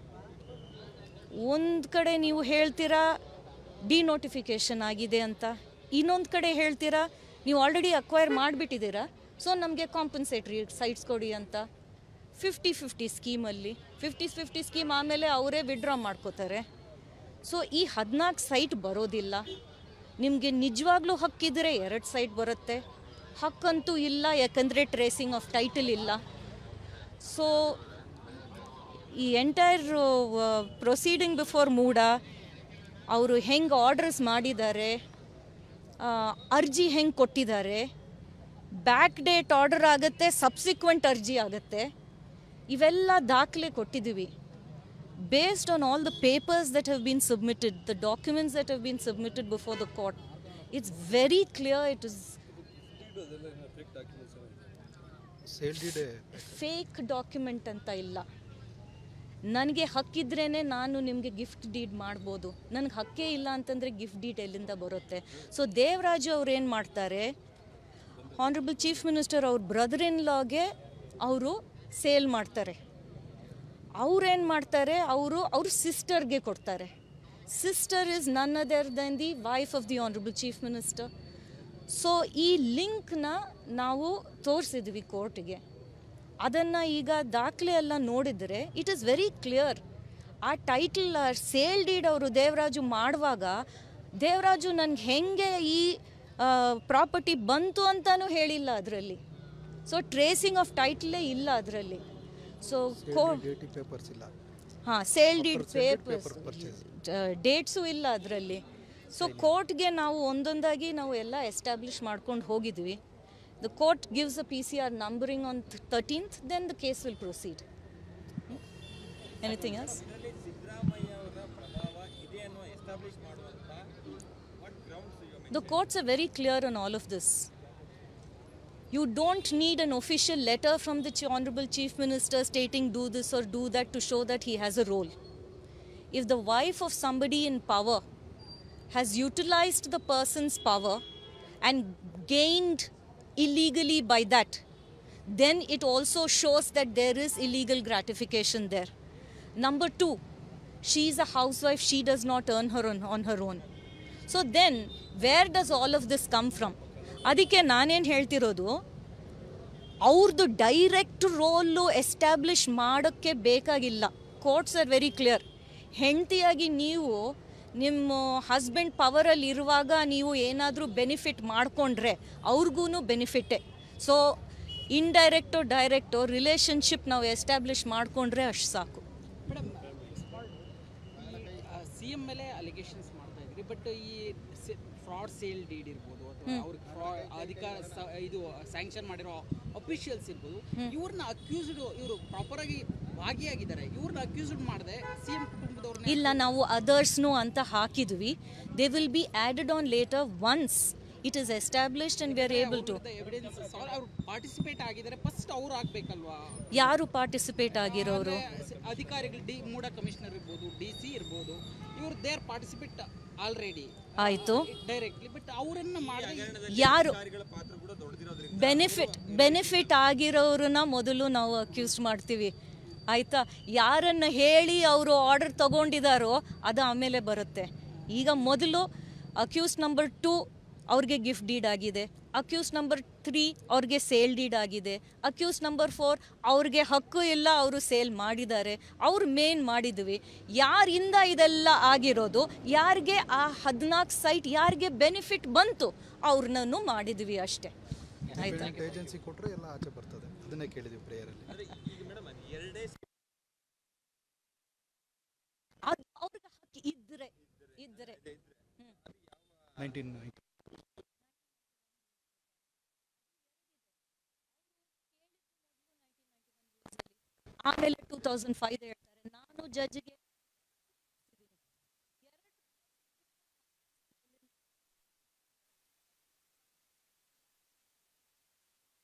ಒಂದು ಕಡೆ ನೀವು ಹೇಳ್ತೀರಾ ಡಿನೋಟಿಫಿಕೇಷನ್ ಆಗಿದೆ ಅಂತ ಇನ್ನೊಂದು ಕಡೆ ಹೇಳ್ತೀರಾ ನೀವು ಆಲ್ರೆಡಿ ಅಕ್ವೈರ್ ಮಾಡಿಬಿಟ್ಟಿದ್ದೀರಾ ಸೊ ನಮಗೆ ಕಾಂಪನ್ಸೇಟ್ರಿ ಸೈಟ್ಸ್ ಕೊಡಿ ಅಂತ ಫಿಫ್ಟಿ ಫಿಫ್ಟಿ ಸ್ಕೀಮಲ್ಲಿ ಫಿಫ್ಟಿ ಫಿಫ್ಟಿ ಸ್ಕೀಮ್ ಆಮೇಲೆ ಅವರೇ ವಿಡ್ರಾ ಮಾಡ್ಕೋತಾರೆ ಸೊ ಈ ಹದಿನಾಲ್ಕು ಸೈಟ್ ಬರೋದಿಲ್ಲ ನಿಮಗೆ ನಿಜವಾಗ್ಲೂ ಹಕ್ಕಿದ್ರೆ ಎರಡು ಸೈಟ್ ಬರುತ್ತೆ ಹಕ್ಕಂತೂ ಇಲ್ಲ ಯಾಕಂದರೆ ಟ್ರೇಸಿಂಗ್ ಆಫ್ ಟೈಟಲ್ ಇಲ್ಲ ಸೊ ಈ ಎಂಟೈರ್ ಪ್ರೊಸೀಡಿಂಗ್ ಬಿಫೋರ್ ಮೂಡ ಅವರು ಹೆಂಗೆ ಆರ್ಡರ್ಸ್ ಮಾಡಿದ್ದಾರೆ ಆ, ಅರ್ಜಿ ಹೆಂಗೆ ಕೊಟ್ಟಿದ್ದಾರೆ ಬ್ಯಾಕ್ ಡೇಟ್ ಆರ್ಡರ್ ಆಗುತ್ತೆ ಸಬ್ಸಿಕ್ವೆಂಟ್ ಅರ್ಜಿ ಆಗುತ್ತೆ ಇವೆಲ್ಲ ದಾಖಲೆ ಕೊಟ್ಟಿದ್ದೀವಿ based on all the papers that have been submitted the documents that have been submitted before the court it's very clear it is sale deed fake document ಅಂತ ಇಲ್ಲ ನನಗೆ ಹಕ್ಕಿದ್ರೇ ನಾನು ನಿಮಗೆ ಗಿಫ್ಟ್ ಡೀಡ್ ಮಾಡ್ಬೋದು ನನಗೆ ಹಕ್ಕೇ ಇಲ್ಲ ಅಂತಂದರೆ ಗಿಫ್ಟ್ ಡೀಡ್ ಎಲ್ಲಿಂದ ಬರುತ್ತೆ ಸೊ ದೇವರಾಜು ಅವ್ರು ಏನು ಮಾಡ್ತಾರೆ ಹಾನರಬಲ್ ಚೀಫ್ ಮಿನಿಸ್ಟರ್ ಅವ್ರ ಬ್ರದರ್ ಇನ್ ಲಾಗೆ ಅವರು ಸೇಲ್ ಮಾಡ್ತಾರೆ ಅವ್ರೇನು ಮಾಡ್ತಾರೆ ಅವರು ಅವ್ರ ಸಿಸ್ಟರ್ಗೆ ಕೊಡ್ತಾರೆ sister is none other than the wife of the honourable chief minister so ಈ ಲಿಂಕ್ನ ನಾವು ತೋರಿಸಿದ್ವಿ ಕೋರ್ಟ್ಗೆ ಅದನ್ನು ಈಗ ದಾಖಲೆ ಎಲ್ಲ ನೋಡಿದರೆ ಇಟ್ ಇಸ್ ವೆರಿ ಕ್ಲಿಯರ್ ಆ ಟೈಟಲ್ ಸೇಲ್ ಡೀಡ್ ಅವರು ದೇವರಾಜು ಮಾಡುವಾಗ ದೇವರಾಜು ನನಗೆ ಹೆಂಗೆ ಈ ಪ್ರಾಪರ್ಟಿ ಬಂತು ಅಂತಲೂ ಹೇಳಿಲ್ಲ ಅದರಲ್ಲಿ ಸೊ ಟ್ರೇಸಿಂಗ್ ಆಫ್ ಟೈಟಲೇ ಇಲ್ಲ ಅದರಲ್ಲಿ ಸೊ ಕೋ ಡೇಟಿ ಪೇಪರ್ಸ್ ಇಲ್ಲ ಹಾಂ sale deed Proper sale deed, papers paper purchase. Dates ಇಲ್ಲ ಅದರಲ್ಲಿ ಸೊ ಕೋರ್ಟ್ಗೆ ನಾವು ಒಂದೊಂದಾಗಿ ನಾವು ಎಲ್ಲ ಎಸ್ಟಾಬ್ಲಿಷ್ ಮಾಡ್ಕೊಂಡು ಹೋಗಿದ್ವಿ the court gives a P C R numbering on thirteenth then the case will proceed anything else ಇದರಲ್ಲಿ ಸಿದ್ದರಾಮಯ್ಯ ಅವರ ಪ್ರಭಾವ ಇದೆ ಅನ್ನೋ ಎಸ್ಟಾಬ್ಲಿಷ್ ಮಾಡುವಂತ what grounds you The courts are very clear on all of this. You don't need an official letter from the Ch- Honorable Chief Minister stating do this or do that to show that he has a role. If the wife of somebody in power has utilized the person's power and gained illegally by that, then it also shows that there is illegal gratification there. Number two, she is a housewife, she does not earn her on, on her own. So then where does all of this come from ಅದಕ್ಕೆ ನಾನೇನು ಹೇಳ್ತಿರೋದು ಅವ್ರದ್ದು direct roll establish ಮಾಡೋಕ್ಕೆ ಬೇಕಾಗಿಲ್ಲ courts are very clear ಹೆಂಡತಿಯಾಗಿ ನೀವು ನಿಮ್ಮ husband ಪವರಲ್ಲಿ ಇರುವಾಗ ನೀವು ಏನಾದರೂ ಬೆನಿಫಿಟ್ ಮಾಡಿಕೊಂಡ್ರೆ ಅವ್ರಿಗೂ ಬೆನಿಫಿಟ್ಟೆ ಸೊ ಇಂಡೈರೆಕ್ಟು ಡೈರೆಕ್ಟು ರಿಲೇಷನ್ಶಿಪ್ ನಾವು ಎಸ್ಟ್ಯಾಬ್ಲಿಷ್ ಮಾಡಿಕೊಂಡ್ರೆ ಅಷ್ಟು ಸಾಕು ಮೇಡಮ್ ಸಿ ಎಂ ಮೇಲೆ ಅಲಿಗೇಷನ್ಸ್ ಮಾಡ್ತಾ ಇದ್ರಿ ಬಟ್ ಈ ಫ್ರಾಡ್ ಸೇಲ್ ಡೀಡ್ ಇರ್ಬೋದು ಅಥವಾ ಅವ್ರಿಗೆ ಫ್ರಾಡ್ ಅಧಿಕಾರ ಸ- ಇದು ಸ್ಯಾಂಕ್ಷನ್ ಮಾಡಿರೋ ಅಫಿಷಿಯಲ್ಸ್ ಇರ್ಬೋದು ಇವ್ರನ್ನ ಅಕ್ಯೂಸ್ಡ್ ಇವರು ಪ್ರಾಪರ್ ಆಗಿ ಭಾಗಿಯಾಗಿದ್ದಾರೆ ಇವ್ರನ್ನ ಅಕ್ಯೂಸ್ಡ್ ಮಾಡದೆ ಸಿ ಎಂ ಕುಟುಂಬದವ್ರನ್ನ ಇಲ್ಲ ನಾವು ಅದರ್ಸ್ನು ಅಂತ ಹಾಕಿದ್ವಿ they will be added on later once it is established and we are able to evidence ಅವ್ರು ಪಾರ್ಟಿಸಿಪೇಟ್ ಆಗಿದ್ದಾರೆ ಫಸ್ಟ್ ಅವ್ರು ಆಗ್ಬೇಕಲ್ವಾ ಯಾರು ಪಾರ್ಟಿಸಿಪೇಟ್ ಆಗಿರೋರು ಅಂದ್ರೆ ಅಧಿಕಾರಿಗಳು ಡಿ ಮೂಡ ಕಮಿಷನರ್ ಇರ್ಬೋದು ಡಿ ಸಿ ಇರ್ಬೋದು ಇವ್ರು ದೇ ಆರ್ ಪಾರ್ಟಿಸಿಪೇಟ್ ಆಲ್ರೆಡಿ ಆಯಿತು ಡೈರೆಕ್ಟ್ಲಿ ಬಟ್ ಅವರನ್ನ ಮಾಡಿದ್ರೆ ಯಾರು ಅಧಿಕಾರಿಗಳ ಪಾತ್ರ ಕೂಡ ದೊಡ್ಡದಿರೋದ್ರಿಂದ ಬೆನಿಫಿಟ್ ಬೆನಿಫಿಟ್ ಆಗಿರೋರನ್ನ ಮೊದಲು ನಾವು ಅಕ್ಯೂಸ್ ಮಾಡ್ತೀವಿ ಆಯಿತಾ ಯಾರನ್ನು ಹೇಳಿ ಅವರು ಆರ್ಡರ್ ತಗೊಂಡಿದ್ದಾರೋ ಅದು ಆಮೇಲೆ ಬರುತ್ತೆ ಈಗ ಮೊದಲು ಅಕ್ಯೂಸ್ ನಂಬರ್ ಟೂ ಅವ್ರಿಗೆ ಗಿಫ್ಟ್ ಡೀಡ್ ಆಗಿದೆ ಅಕ್ಯೂಸ್ ನಂಬರ್ ತ್ರೀ ಅವ್ರಿಗೆ ಸೇಲ್ ಡೀಡ್ ಆಗಿದೆ ಅಕ್ಯೂಸ್ ನಂಬರ್ ಫೋರ್ ಅವ್ರಿಗೆ ಹಕ್ಕು ಇಲ್ಲ ಅವರು ಸೇಲ್ ಮಾಡಿದ್ದಾರೆ ಅವ್ರು ಮೇನ್ ಮಾಡಿದ್ವಿ ಯಾರಿಂದ ಇದೆಲ್ಲ ಆಗಿರೋದು ಯಾರಿಗೆ ಆ ಹದಿನಾಲ್ಕು ಸೈಟ್ ಯಾರಿಗೆ ಬೆನಿಫಿಟ್ ಬಂತು ಅವ್ರನ್ನೂ ಮಾಡಿದ್ವಿ ಅಷ್ಟೇ ಆಯ್ತಾ ಏಜೆನ್ಸಿ ಕೊಟ್ಟರೆ ಎಲ್ಲ ಆಚೆ ಬರ್ತದೆ ಅದನ್ನೇ ಕೇಳಿದ್ವಿ ಪ್ರೇಯರಲ್ಲಿ ಅದೇ ಈಗ ಮೇಡಮ್ ಅದು ಎರಡೇ ಅದು ಅವ್ರಿಗೆ ಹಕ್ಕಿ ಇದ್ರೆ ಇದ್ರೆ ನೈನ್ಟೀನ್ ಆಮೇಲೆ ಟೂ ತೌಸಂಡ್ ಫೈವ್ ಹೇಳ್ತಾರೆ ನಾನು ಜಡ್ಜ್ಗೆ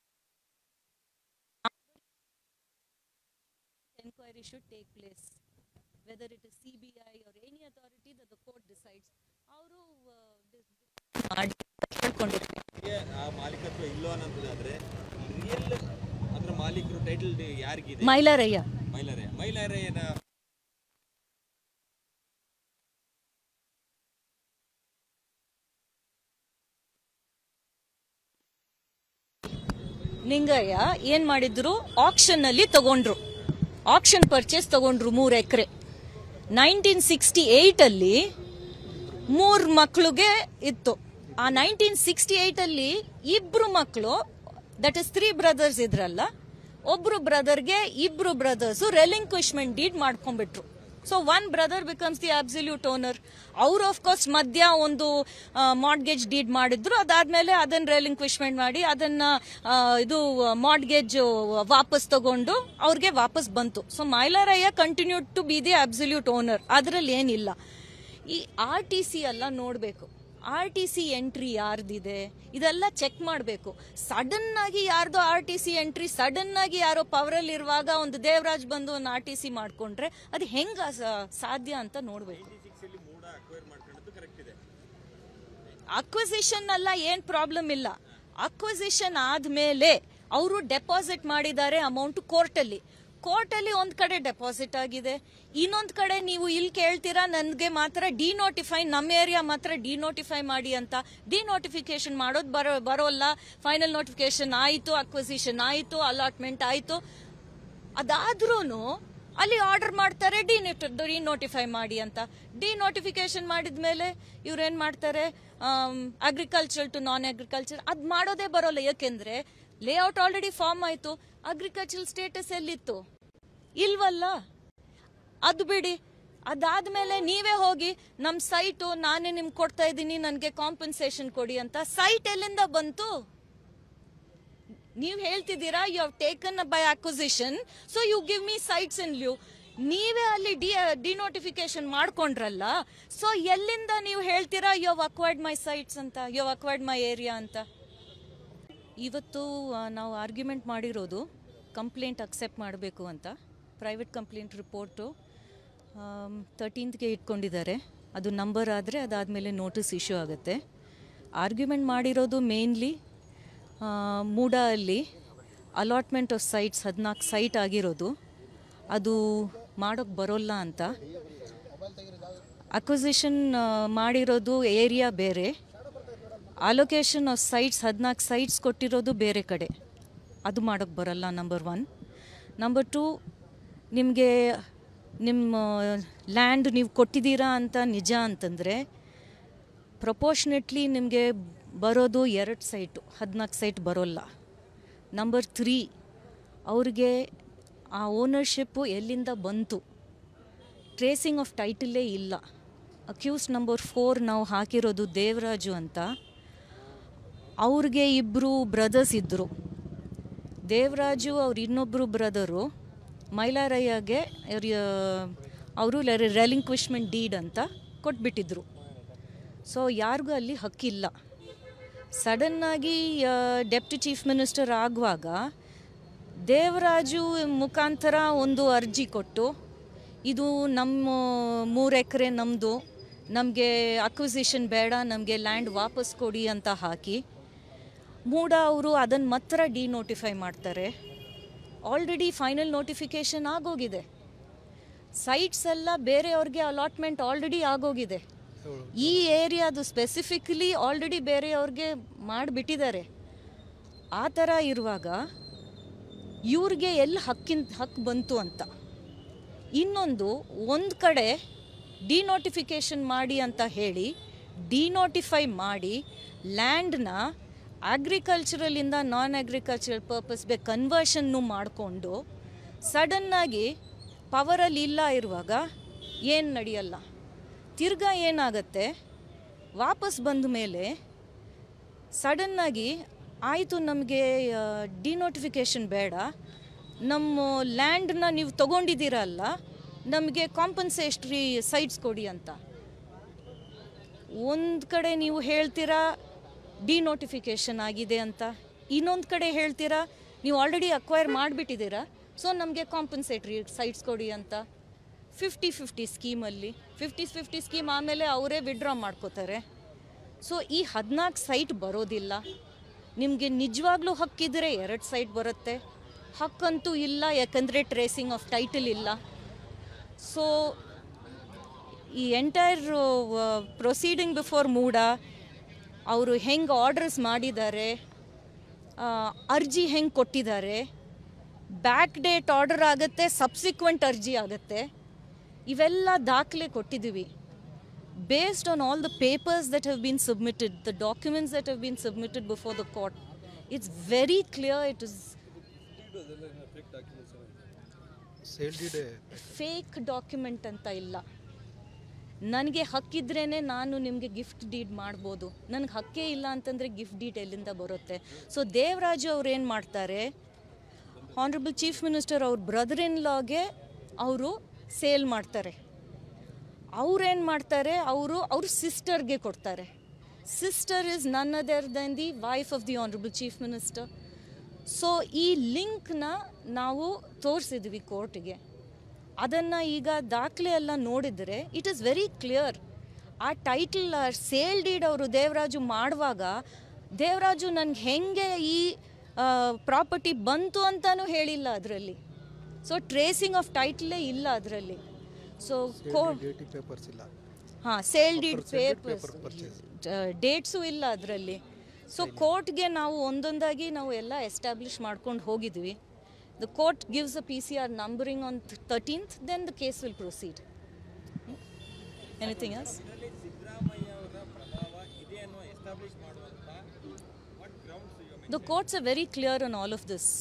enquiry should take place whether it is C B I or any authority the court decides ಅವರು ಮಾಡಿ ಹೇಳ್ಕೊಂಡಿರ್ತಾರೆ ಹೀಗೆ ಆ ಮಾಲೀಕತ್ವ ಇಲ್ಲೋ ಅನ್ನೋದಾದ್ರೆ ರಿಯಲ್ ಅದ್ರ ಮಾಲೀಕರು ಟೈಟಲ್ ಯಾರಿಗಿದೆ ಮೈಲಾರಯ್ಯ ಮೈಲಾರೆ ಮೈಲಾರೆಯನ ನಿಂಗಯ್ಯ ಏನ್ ಮಾಡಿದ್ರು ಆಕ್ಷನ್ ಅಲ್ಲಿ ತಗೊಂಡ್ರು ಆಕ್ಷನ್ ಪರ್ಚೇಸ್ ತಗೊಂಡ್ರು ಮೂರ್ ಎಕರೆ ನೈನ್ಟೀನ್ ಸಿಕ್ಸ್ಟಿ ಏಟ್ ಅಲ್ಲಿ ಮೂರ್ ಮಕ್ಳಿಗೆ ಇತ್ತು ಆ ನೈನ್ಟೀನ್ ಸಿಕ್ಸ್ಟಿ ಏಟ್ ಅಲ್ಲಿ ಇಬ್ರು ಮಕ್ಕಳು ದಟ್ ಇಸ್ ತ್ರೀ ಬ್ರದರ್ಸ್ ಇದ್ರಲ್ಲ ಒಬ್ರು ಬ್ರದರ್ಗೆ ಇಬ್ರು ಬ್ರದರ್ಸ್ ರೆಲಿಂಕ್ವಿಶ್ಮೆಂಟ್ ಡೀಡ್ ಮಾಡ್ಕೊಂಡ್ಬಿಟ್ರು so one brother becomes the absolute owner ಅವ್ರು ಆಫ್ ಕೋರ್ಸ್ ಮಧ್ಯ ಒಂದು ಮಾರ್ಟ್ಗೇಜ್ ಡೀಡ್ ಮಾಡಿದ್ರು ಅದಾದ್ಮೇಲೆ ಅದನ್ನ ರೆಲಿಂಕ್ವಿಶ್ಮೆಂಟ್ ಮಾಡಿ ಅದನ್ನ ಆ, ಇದು ಮಾರ್ಟ್ಗೇಜ್ ವಾಪಸ್ ತಗೊಂಡು ಅವ್ರಿಗೆ ವಾಪಸ್ ಬಂತು so Mylaraiah continue to be the absolute owner ಅದರಲ್ಲಿ ಏನಿಲ್ಲ ಈ ಆರ್ ಟಿ ಸಿ ಎಲ್ಲ ನೋಡಬೇಕು ಆರ್ ಟಿ ಸಿ ಎಂಟ್ರಿ ಯಾರ್ದಿದೆ ಇದೆಲ್ಲ ಚೆಕ್ ಮಾಡಬೇಕು ಸಡನ್ ಆಗಿ ಯಾರ್ದೋ R T C entry sudden ಆಗಿ ಯಾರೋ ಪವರಲ್ಲಿ ಇರುವಾಗ ಒಂದು ದೇವರಾಜ್ ಬಂದು ಒಂದು ಆರ್ ಟಿ ಸಿ ಮಾಡ್ಕೊಂಡ್ರೆ ಅದು ಹೆಂಗ ಸಾಧ್ಯ ಅಂತ ನೋಡ್ಬೇಕು ಮೂಡ ಅಕ್ವೈರ್ ಮಾಡ್ಕೊಂಡಿದ್ದು ಕರೆಕ್ಟ್ ಇದೆ ಅಕ್ವಿಸಿಷನ್ ಅಲ್ಲ ಏನ್ ಪ್ರಾಬ್ಲಮ್ ಇಲ್ಲ ಅಕ್ವಿಸಿಷನ್ ಆದ್ಮೇಲೆ ಅವರು ಡೆಪಾಸಿಟ್ ಮಾಡಿದ್ದಾರೆ ಅಮೌಂಟ್ ಕೋರ್ಟಲ್ಲಿ ಕೋರ್ಟಲ್ಲಿ ಒಂದ್ ಕಡೆ ಡೆಪಾಸಿಟ್ ಆಗಿದೆ ಇನ್ನೊಂದ್ ಕಡೆ ನೀವು ಇಲ್ಲಿ ಕೇಳ್ತೀರಾ ನನ್ಗೆ ಮಾತ್ರ ಡಿನೋಟಿಫೈ ನಮ್ಮ ಏರಿಯಾ ಮಾತ್ರ ಡಿನೋಟಿಫೈ ಮಾಡಿ ಅಂತ ಡಿನೋಟಿಫಿಕೇಶನ್ ಮಾಡೋದು ಬರೋ ಬರೋಲ್ಲ ಫೈನಲ್ ನೋಟಿಫಿಕೇಶನ್ ಆಯಿತು ಅಕ್ವಿಸಿಷನ್ ಆಯಿತು ಅಲಾಟ್ಮೆಂಟ್ ಆಯಿತು ಅದಾದ್ರೂ ಅಲ್ಲಿ ಆರ್ಡರ್ ಮಾಡ್ತಾರೆ ಡಿ ಡಿನೋಟಿಫೈ ಮಾಡಿ ಅಂತ ಡಿನೋಟಿಫಿಕೇಶನ್ ಮಾಡಿದ್ಮೇಲೆ ಇವ್ರೇನ್ ಮಾಡ್ತಾರೆ ಅಗ್ರಿಕಲ್ಚರ್ ಟು ನಾನ್ ಅಗ್ರಿಕಲ್ಚರ್ ಅದ್ ಮಾಡೋದೇ ಬರೋಲ್ಲ ಯಾಕೆಂದ್ರೆ ಲೇಔಟ್ ಆಲ್ರೆಡಿ ಫಾರ್ಮ್ ಆಯ್ತು ಅಗ್ರಿಕಲ್ಚರ್ ಸ್ಟೇಟಸ್ ಎಲ್ಲಿತ್ತು ಇಲ್ವಲ್ಲ ಅದು ಬಿಡಿ ಅದಾದ್ಮೇಲೆ ನೀವೇ ಹೋಗಿ ನಮ್ ಸೈಟು ನಾನೇ ನಿಮ್ಗೆ ಕೊಡ್ತಾ ಇದ್ದೀನಿ ನನಗೆ ಕಾಂಪನ್ಸೇಷನ್ ಕೊಡಿ ಅಂತ ಸೈಟ್ ಎಲ್ಲಿಂದ ಬಂತು ನೀವು ಹೇಳ್ತಿದ್ದೀರಾ you have taken by acquisition so you give me sites in lieu ನೀವೇ ಅಲ್ಲಿ ಡಿ ಡಿನೋಟಿಫಿಕೇಶನ್ ಮಾಡ್ಕೊಂಡ್ರಲ್ಲ ಸೊ ಎಲ್ಲಿಂದ ನೀವು ಹೇಳ್ತೀರಾ you have acquired my sites ಅಂತ you have acquired my area ಅಂತ ಇವತ್ತು ಆ, ನಾವು ಆರ್ಗ್ಯುಮೆಂಟ್ ಮಾಡಿರೋದು ಕಂಪ್ಲೇಂಟ್ ಅಕ್ಸೆಪ್ಟ್ ಮಾಡಬೇಕು ಅಂತ ಪ್ರೈವೇಟ್ ಕಂಪ್ಲೇಂಟ್ ರಿಪೋರ್ಟು ತರ್ಟೀನ್ತ್ಗೆ ಇಟ್ಕೊಂಡಿದ್ದಾರೆ ಅದು ನಂಬರ್ ಆದರೆ ಅದಾದಮೇಲೆ ನೋಟಿಸ್ ಇಶ್ಯೂ ಆಗುತ್ತೆ ಆರ್ಗ್ಯುಮೆಂಟ್ ಮಾಡಿರೋದು ಮೇನ್ಲಿ ಮೂಡ ಅಲ್ಲಿ ಅಲಾಟ್ಮೆಂಟ್ ಆಫ್ ಸೈಟ್ಸ್ ಹದಿನಾಲ್ಕು ಸೈಟ್ ಆಗಿರೋದು ಅದು ಮಾಡೋಕ್ಕೆ ಬರೋಲ್ಲ ಅಂತ ಅಕ್ವಿಸಿಷನ್ ಮಾಡಿರೋದು ಏರಿಯಾ ಬೇರೆ ಅಲೊಕೇಶನ್ ಆಫ್ ಸೈಟ್ಸ್ ಹದಿನಾಲ್ಕು ಸೈಟ್ಸ್ ಕೊಟ್ಟಿರೋದು ಬೇರೆ ಕಡೆ ಅದು ಮಾಡೋಕ್ಕೆ ಬರಲ್ಲ ನಂಬರ್ ಒನ್ ನಂಬರ್ ಟು ನಿಮಗೆ ನಿಮ್ಮ ಲ್ಯಾಂಡ್ ನೀವು ಕೊಟ್ಟಿದ್ದೀರಾ ಅಂತ ನಿಜ ಅಂತಂದರೆ ಪ್ರಪೋರ್ಷನೆಟ್ಲಿ ನಿಮಗೆ ಬರೋದು ಎರಡು ಸೈಟು ಹದಿನಾಲ್ಕು ಸೈಟ್ ಬರೋಲ್ಲ ನಂಬರ್ ತ್ರೀ ಅವ್ರಿಗೆ ಆ ಓನರ್ಶಿಪ್ಪು ಎಲ್ಲಿಂದ ಬಂತು ಟ್ರೇಸಿಂಗ್ ಆಫ್ ಟೈಟಲೇ ಇಲ್ಲ ಅಕ್ಯೂಸ್ ನಂಬರ್ ಫೋರ್ ನಾವು ಹಾಕಿರೋದು ದೇವರಾಜು ಅಂತ ಅವ್ರಿಗೆ ಇಬ್ಬರು ಬ್ರದರ್ಸ್ ಇದ್ದರು ದೇವರಾಜು ಅವ್ರ ಇನ್ನೊಬ್ಬರು ಬ್ರದರು ಮೈಲಾರಯ್ಯಗೆ ಅವರು ರೆಲಿಂಕ್ವಿಶ್ಮೆಂಟ್ ಡೀಡ್ ಅಂತ ಕೊಟ್ಬಿಟ್ಟಿದ್ರು ಸೊ ಯಾರಿಗೂ ಅಲ್ಲಿ ಹಕ್ಕಿಲ್ಲ ಸಡನ್ನಾಗಿ ಡೆಪ್ಟಿ ಚೀಫ್ ಮಿನಿಸ್ಟರ್ ಆಗುವಾಗ ದೇವರಾಜು ಮುಖಾಂತರ ಒಂದು ಅರ್ಜಿ ಕೊಟ್ಟು ಇದು ನಮ್ಮ ಮೂರು ಎಕರೆ ನಮ್ಮದು ನಮಗೆ ಅಕ್ವಿಸಿಷನ್ ಬೇಡ ನಮಗೆ ಲ್ಯಾಂಡ್ ವಾಪಸ್ ಕೊಡಿ ಅಂತ ಹಾಕಿ ಮೂಡ ಅವರು ಅದನ್ನು ಮಾತ್ರ ಡಿನೋಟಿಫೈ ಮಾಡ್ತಾರೆ ಆಲ್ರೆಡಿ ಫೈನಲ್ ನೋಟಿಫಿಕೇಶನ್ ಆಗೋಗಿದೆ ಸೈಟ್ಸ್ ಎಲ್ಲ ಬೇರೆಯವ್ರಿಗೆ ಅಲಾಟ್ಮೆಂಟ್ ಆಲ್ರೆಡಿ ಆಗೋಗಿದೆ ಈ ಏರಿಯಾದು ಸ್ಪೆಸಿಫಿಕಲಿ ಆಲ್ರೆಡಿ ಬೇರೆಯವ್ರಿಗೆ ಮಾಡಿಬಿಟ್ಟಿದ್ದಾರೆ ಆ ಥರ ಇರುವಾಗ ಇವ್ರಿಗೆ ಎಲ್ಲಿ ಹಕ್ಕಿನ ಹಕ್ಕು ಬಂತು ಅಂತ ಇನ್ನೊಂದು ಒಂದು ಕಡೆ ಡಿನೋಟಿಫಿಕೇಶನ್ ಮಾಡಿ ಅಂತ ಹೇಳಿ ಡಿನೋಟಿಫೈ ಮಾಡಿ ಲ್ಯಾಂಡ್ನ ಅಗ್ರಿಕಲ್ಚರಲಿಂದ ನಾನ್ ಅಗ್ರಿಕಲ್ಚರಲ್ ಪರ್ಪಸ್ಗೆ ಕನ್ವರ್ಷನ್ನು ಮಾಡಿಕೊಂಡು ಸಡನ್ನಾಗಿ ಪವರಲ್ಲಿ ಇಲ್ಲ ಇರುವಾಗ ಏನು ನಡೆಯಲ್ಲ ತಿರ್ಗಾ ಏನಾಗತ್ತೆ ವಾಪಸ್ ಬಂದ ಮೇಲೆ ಸಡನ್ನಾಗಿ ಆಯಿತು ನಮಗೆ ಡಿನೋಟಿಫಿಕೇಷನ್ ಬೇಡ ನಮ್ಮ ಲ್ಯಾಂಡ್ನ ನೀವು ತೊಗೊಂಡಿದ್ದೀರಲ್ಲ ನಮಗೆ ಕಾಂಪನ್ಸೇಟ್ರಿ ಸೈಟ್ಸ್ ಕೊಡಿ ಅಂತ ಒಂದು ಕಡೆ ನೀವು ಹೇಳ್ತೀರಾ ಡಿನೋಟಿಫಿಕೇಷನ್ ಆಗಿದೆ ಅಂತ ಇನ್ನೊಂದು ಕಡೆ ಹೇಳ್ತೀರಾ ನೀವು ಆಲ್ರೆಡಿ ಅಕ್ವೈರ್ ಮಾಡಿಬಿಟ್ಟಿದ್ದೀರಾ ಸೊ ನಮಗೆ ಕಾಂಪನ್ಸೇಟ್ರಿ ಸೈಟ್ಸ್ ಕೊಡಿ ಅಂತ ಫಿಫ್ಟಿ ಫಿಫ್ಟಿ ಸ್ಕೀಮಲ್ಲಿ ಫಿಫ್ಟಿ ಫಿಫ್ಟಿ ಸ್ಕೀಮ್ ಆಮೇಲೆ ಅವರೇ ವಿಡ್ರಾ ಮಾಡ್ಕೋತಾರೆ ಸೊ ಈ ಹದಿನಾಲ್ಕು ಸೈಟ್ ಬರೋದಿಲ್ಲ ನಿಮಗೆ ನಿಜವಾಗ್ಲೂ ಹಕ್ಕಿದ್ರೆ ಎರಡು ಸೈಟ್ ಬರುತ್ತೆ ಹಕ್ಕಂತೂ ಇಲ್ಲ ಯಾಕಂದರೆ ಟ್ರೇಸಿಂಗ್ ಆಫ್ ಟೈಟಲ್ ಇಲ್ಲ ಸೊ ಈ ಎಂಟೈರ್ ಪ್ರೊಸೀಡಿಂಗ್ ಬಿಫೋರ್ ಮೂಡ ಅವರು ಹೆಂಗೆ ಆರ್ಡರ್ಸ್ ಮಾಡಿದ್ದಾರೆ ಆ, ಅರ್ಜಿ ಹೆಂಗೆ ಕೊಟ್ಟಿದ್ದಾರೆ ಬ್ಯಾಕ್ ಡೇಟ್ ಆರ್ಡರ್ ಆಗುತ್ತೆ ಸಬ್ಸಿಕ್ವೆಂಟ್ ಅರ್ಜಿ ಆಗುತ್ತೆ ಇವೆಲ್ಲ ದಾಖಲೆ ಕೊಟ್ಟಿದ್ದೀವಿ based on all the papers that have been submitted the documents that have been submitted before the court it's very clear it is sale deed fake document ಅಂತ ಇಲ್ಲ ನನಗೆ ಹಕ್ಕಿದ್ರೇ ನಾನು ನಿಮಗೆ ಗಿಫ್ಟ್ ಡೀಡ್ ಮಾಡ್ಬೋದು ನನಗೆ ಹಕ್ಕೇ ಇಲ್ಲ ಅಂತಂದರೆ ಗಿಫ್ಟ್ ಡೀಡ್ ಎಲ್ಲಿಂದ ಬರುತ್ತೆ ಸೊ ದೇವರಾಜು ಅವ್ರು ಏನು ಮಾಡ್ತಾರೆ ಹಾನರಬಲ್ ಚೀಫ್ ಮಿನಿಸ್ಟರ್ ಅವ್ರ ಬ್ರದರ್ ಇನ್ ಲಾಗೆ ಅವರು ಸೇಲ್ ಮಾಡ್ತಾರೆ ಅವ್ರೇನು ಮಾಡ್ತಾರೆ ಅವರು ಅವ್ರ ಸಿಸ್ಟರ್ಗೆ ಕೊಡ್ತಾರೆ sister is none other than the wife of the honourable chief minister so ಈ ಲಿಂಕ್ನ ನಾವು ತೋರಿಸಿದ್ವಿ ಕೋರ್ಟ್ಗೆ ಅದನ್ನು ಈಗ ದಾಖಲೆ ಎಲ್ಲ ನೋಡಿದರೆ ಇಟ್ ಈಸ್ ವೆರಿ ಕ್ಲಿಯರ್ ಆ ಟೈಟಲ್ ಸೇಲ್ ಡೀಡ್ ಅವರು ದೇವರಾಜು ಮಾಡುವಾಗ ದೇವರಾಜು ನನಗೆ ಹೆಂಗೆ ಈ ಪ್ರಾಪರ್ಟಿ ಬಂತು ಅಂತಲೂ ಹೇಳಿಲ್ಲ ಅದರಲ್ಲಿ ಸೊ ಟ್ರೇಸಿಂಗ್ ಆಫ್ ಟೈಟ್ಲೇ ಇಲ್ಲ ಅದರಲ್ಲಿ ಸೊ ಕೋ ಡೇಟಿ ಪೇಪರ್ಸ್ ಇಲ್ಲ ಹಾಂ sale deed Separate papers paper purchase. Dates ಇಲ್ಲ ಅದರಲ್ಲಿ ಸೊ ಕೋರ್ಟ್ಗೆ ನಾವು ಒಂದೊಂದಾಗಿ ನಾವು ಎಲ್ಲ ಎಸ್ಟಾಬ್ಲಿಷ್ ಮಾಡ್ಕೊಂಡು ಹೋಗಿದ್ವಿ the court gives a P C R numbering on thirteenth then the case will proceed anything else ಇದರಲ್ಲಿ ಸಿದ್ದರಾಮಯ್ಯ ಅವರ ಪ್ರಭಾವ ಇದೆ ಅನ್ನೋ ಎಸ್ಟಾಬ್ಲಿಷ್ ಮಾಡುವಂತ what grounds you The courts are very clear on all of this.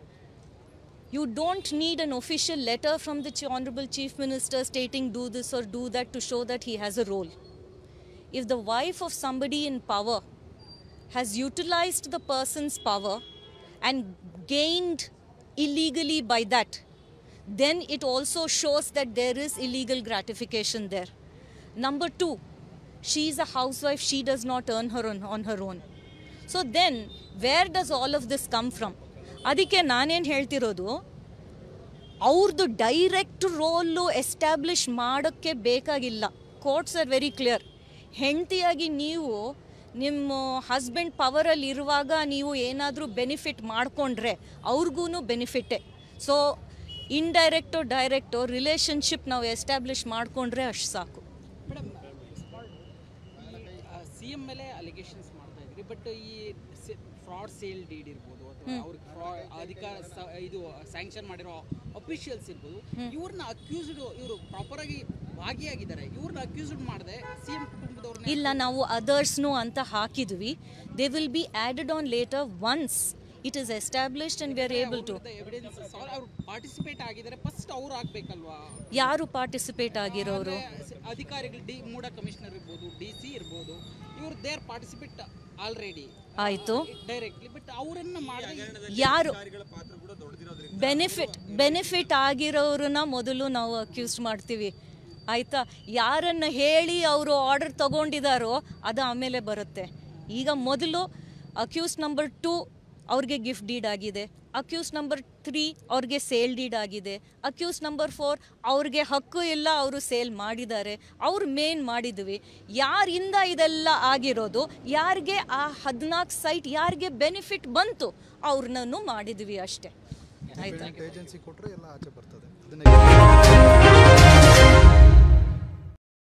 You don't need an official letter from the Ch- Honorable Chief Minister stating do this or do that to show that he has a role. If the wife of somebody in power has utilized the person's power and gained illegally by that, then it also shows that there is illegal gratification there. Number two, she is a housewife, she does not earn her on, on her own. So then where does all of this come from ಅದಕ್ಕೆ ನಾನೇನು ಹೇಳ್ತಿರೋದು ಅವ್ರದ್ದು direct roll establish ಮಾಡೋಕ್ಕೆ ಬೇಕಾಗಿಲ್ಲ courts are very clear ಹೆಂಡತಿಯಾಗಿ ನೀವು ನಿಮ್ಮ husband ಪವರಲ್ಲಿ ಇರುವಾಗ ನೀವು ಏನಾದರೂ ಬೆನಿಫಿಟ್ ಮಾಡಿಕೊಂಡ್ರೆ ಅವ್ರಿಗೂ ಬೆನಿಫಿಟ್ಟೆ ಸೊ ಇಂಡೈರೆಕ್ಟು ಡೈರೆಕ್ಟು ರಿಲೇಷನ್ಶಿಪ್ ನಾವು ಎಸ್ಟ್ಯಾಬ್ಲಿಷ್ ಮಾಡಿಕೊಂಡ್ರೆ ಅಷ್ಟು ಸಾಕು ಮೇಡಮ್ ಸಿ ಎಂ ಮೇಲೆ ಅಲಿಗೇಷನ್ಸ್ ಮಾಡ್ತಾ ಇದ್ರಿ ಬಟ್ ಈ ಫ್ರಾಡ್ ಸೇಲ್ ಡೀಡ್ ಇರ್ಬೋದು ಅಥವಾ ಅವ್ರಿಗೆ ಫ್ರಾಡ್ ಅಧಿಕಾರ ಸ- ಇದು ಸ್ಯಾಂಕ್ಷನ್ ಮಾಡಿರೋ ಅಫಿಷಿಯಲ್ಸ್ ಇರ್ಬೋದು ಇವ್ರನ್ನ ಅಕ್ಯೂಸ್ಡ್ ಇವರು ಪ್ರಾಪರ್ ಆಗಿ ಭಾಗಿಯಾಗಿದ್ದಾರೆ ಇವ್ರನ್ನ ಅಕ್ಯೂಸ್ಡ್ ಮಾಡದೆ ಸಿ ಎಂ ಕುಟುಂಬದವ್ರನ್ನ ಇಲ್ಲ ನಾವು ಅದರ್ಸ್ನು ಅಂತ ಹಾಕಿದ್ವಿ they will be added on later once it is established and we are able to evidence ಅವ್ರು ಪಾರ್ಟಿಸಿಪೇಟ್ ಆಗಿದ್ದಾರೆ ಫಸ್ಟ್ ಅವ್ರು ಆಗ್ಬೇಕಲ್ವಾ ಯಾರು ಪಾರ್ಟಿಸಿಪೇಟ್ ಆಗಿರೋರು ಅಂದ್ರೆ ಅಧಿಕಾರಿಗಳು ಡಿ ಮೂಡ ಕಮಿಷನರ್ ಇರ್ಬೋದು ಡಿ ಸಿ ಇರ್ಬೋದು ಇವ್ರು ದೇರ್ ಪಾರ್ಟಿಸಿಪೇಟ್ ಆಲ್ರೆಡಿ ಆಯಿತು ಡೈರೆಕ್ಟ್ಲಿ ಬಟ್ ಅವರನ್ನ ಮಾಡಿದ್ರೆ ಯಾರು ಅಧಿಕಾರಿಗಳ ಪಾತ್ರ ಕೂಡ ದೊಡ್ಡದಿರೋದ್ರಿಂದ ಬೆನಿಫಿಟ್ ಬೆನಿಫಿಟ್ ಆಗಿರೋರನ್ನ ಮೊದಲು ನಾವು ಅಕ್ಯೂಸ್ ಮಾಡ್ತೀವಿ ಆಯಿತಾ ಯಾರನ್ನು ಹೇಳಿ ಅವರು ಆರ್ಡರ್ ತಗೊಂಡಿದ್ದಾರೋ ಅದು ಆಮೇಲೆ ಬರುತ್ತೆ ಈಗ ಮೊದಲು ಅಕ್ಯೂಸ್ ನಂಬರ್ ಟೂ ಅವ್ರಿಗೆ ಗಿಫ್ಟ್ ಡೀಡ್ ಆಗಿದೆ ಅಕ್ಯೂಸ್ ನಂಬರ್ ತ್ರೀ ಅವ್ರಿಗೆ ಸೇಲ್ ಡೀಡ್ ಆಗಿದೆ ಅಕ್ಯೂಸ್ ನಂಬರ್ ಫೋರ್ ಅವ್ರಿಗೆ ಹಕ್ಕು ಇಲ್ಲ ಅವರು ಸೇಲ್ ಮಾಡಿದ್ದಾರೆ ಅವ್ರು ಮೇನ್ ಮಾಡಿದ್ವಿ ಯಾರಿಂದ ಇದೆಲ್ಲ ಆಗಿರೋದು ಯಾರಿಗೆ ಆ ಹದಿನಾಲ್ಕು ಸೈಟ್ ಯಾರಿಗೆ ಬೆನಿಫಿಟ್ ಬಂತು ಅವ್ರನ್ನೂ ಮಾಡಿದ್ವಿ ಅಷ್ಟೇ ಆಯ್ತಾ ಏಜೆನ್ಸಿ ಕೊಟ್ಟರೆ ಎಲ್ಲ ಆಚೆ ಬರ್ತದೆ ಅದನ್ನೇ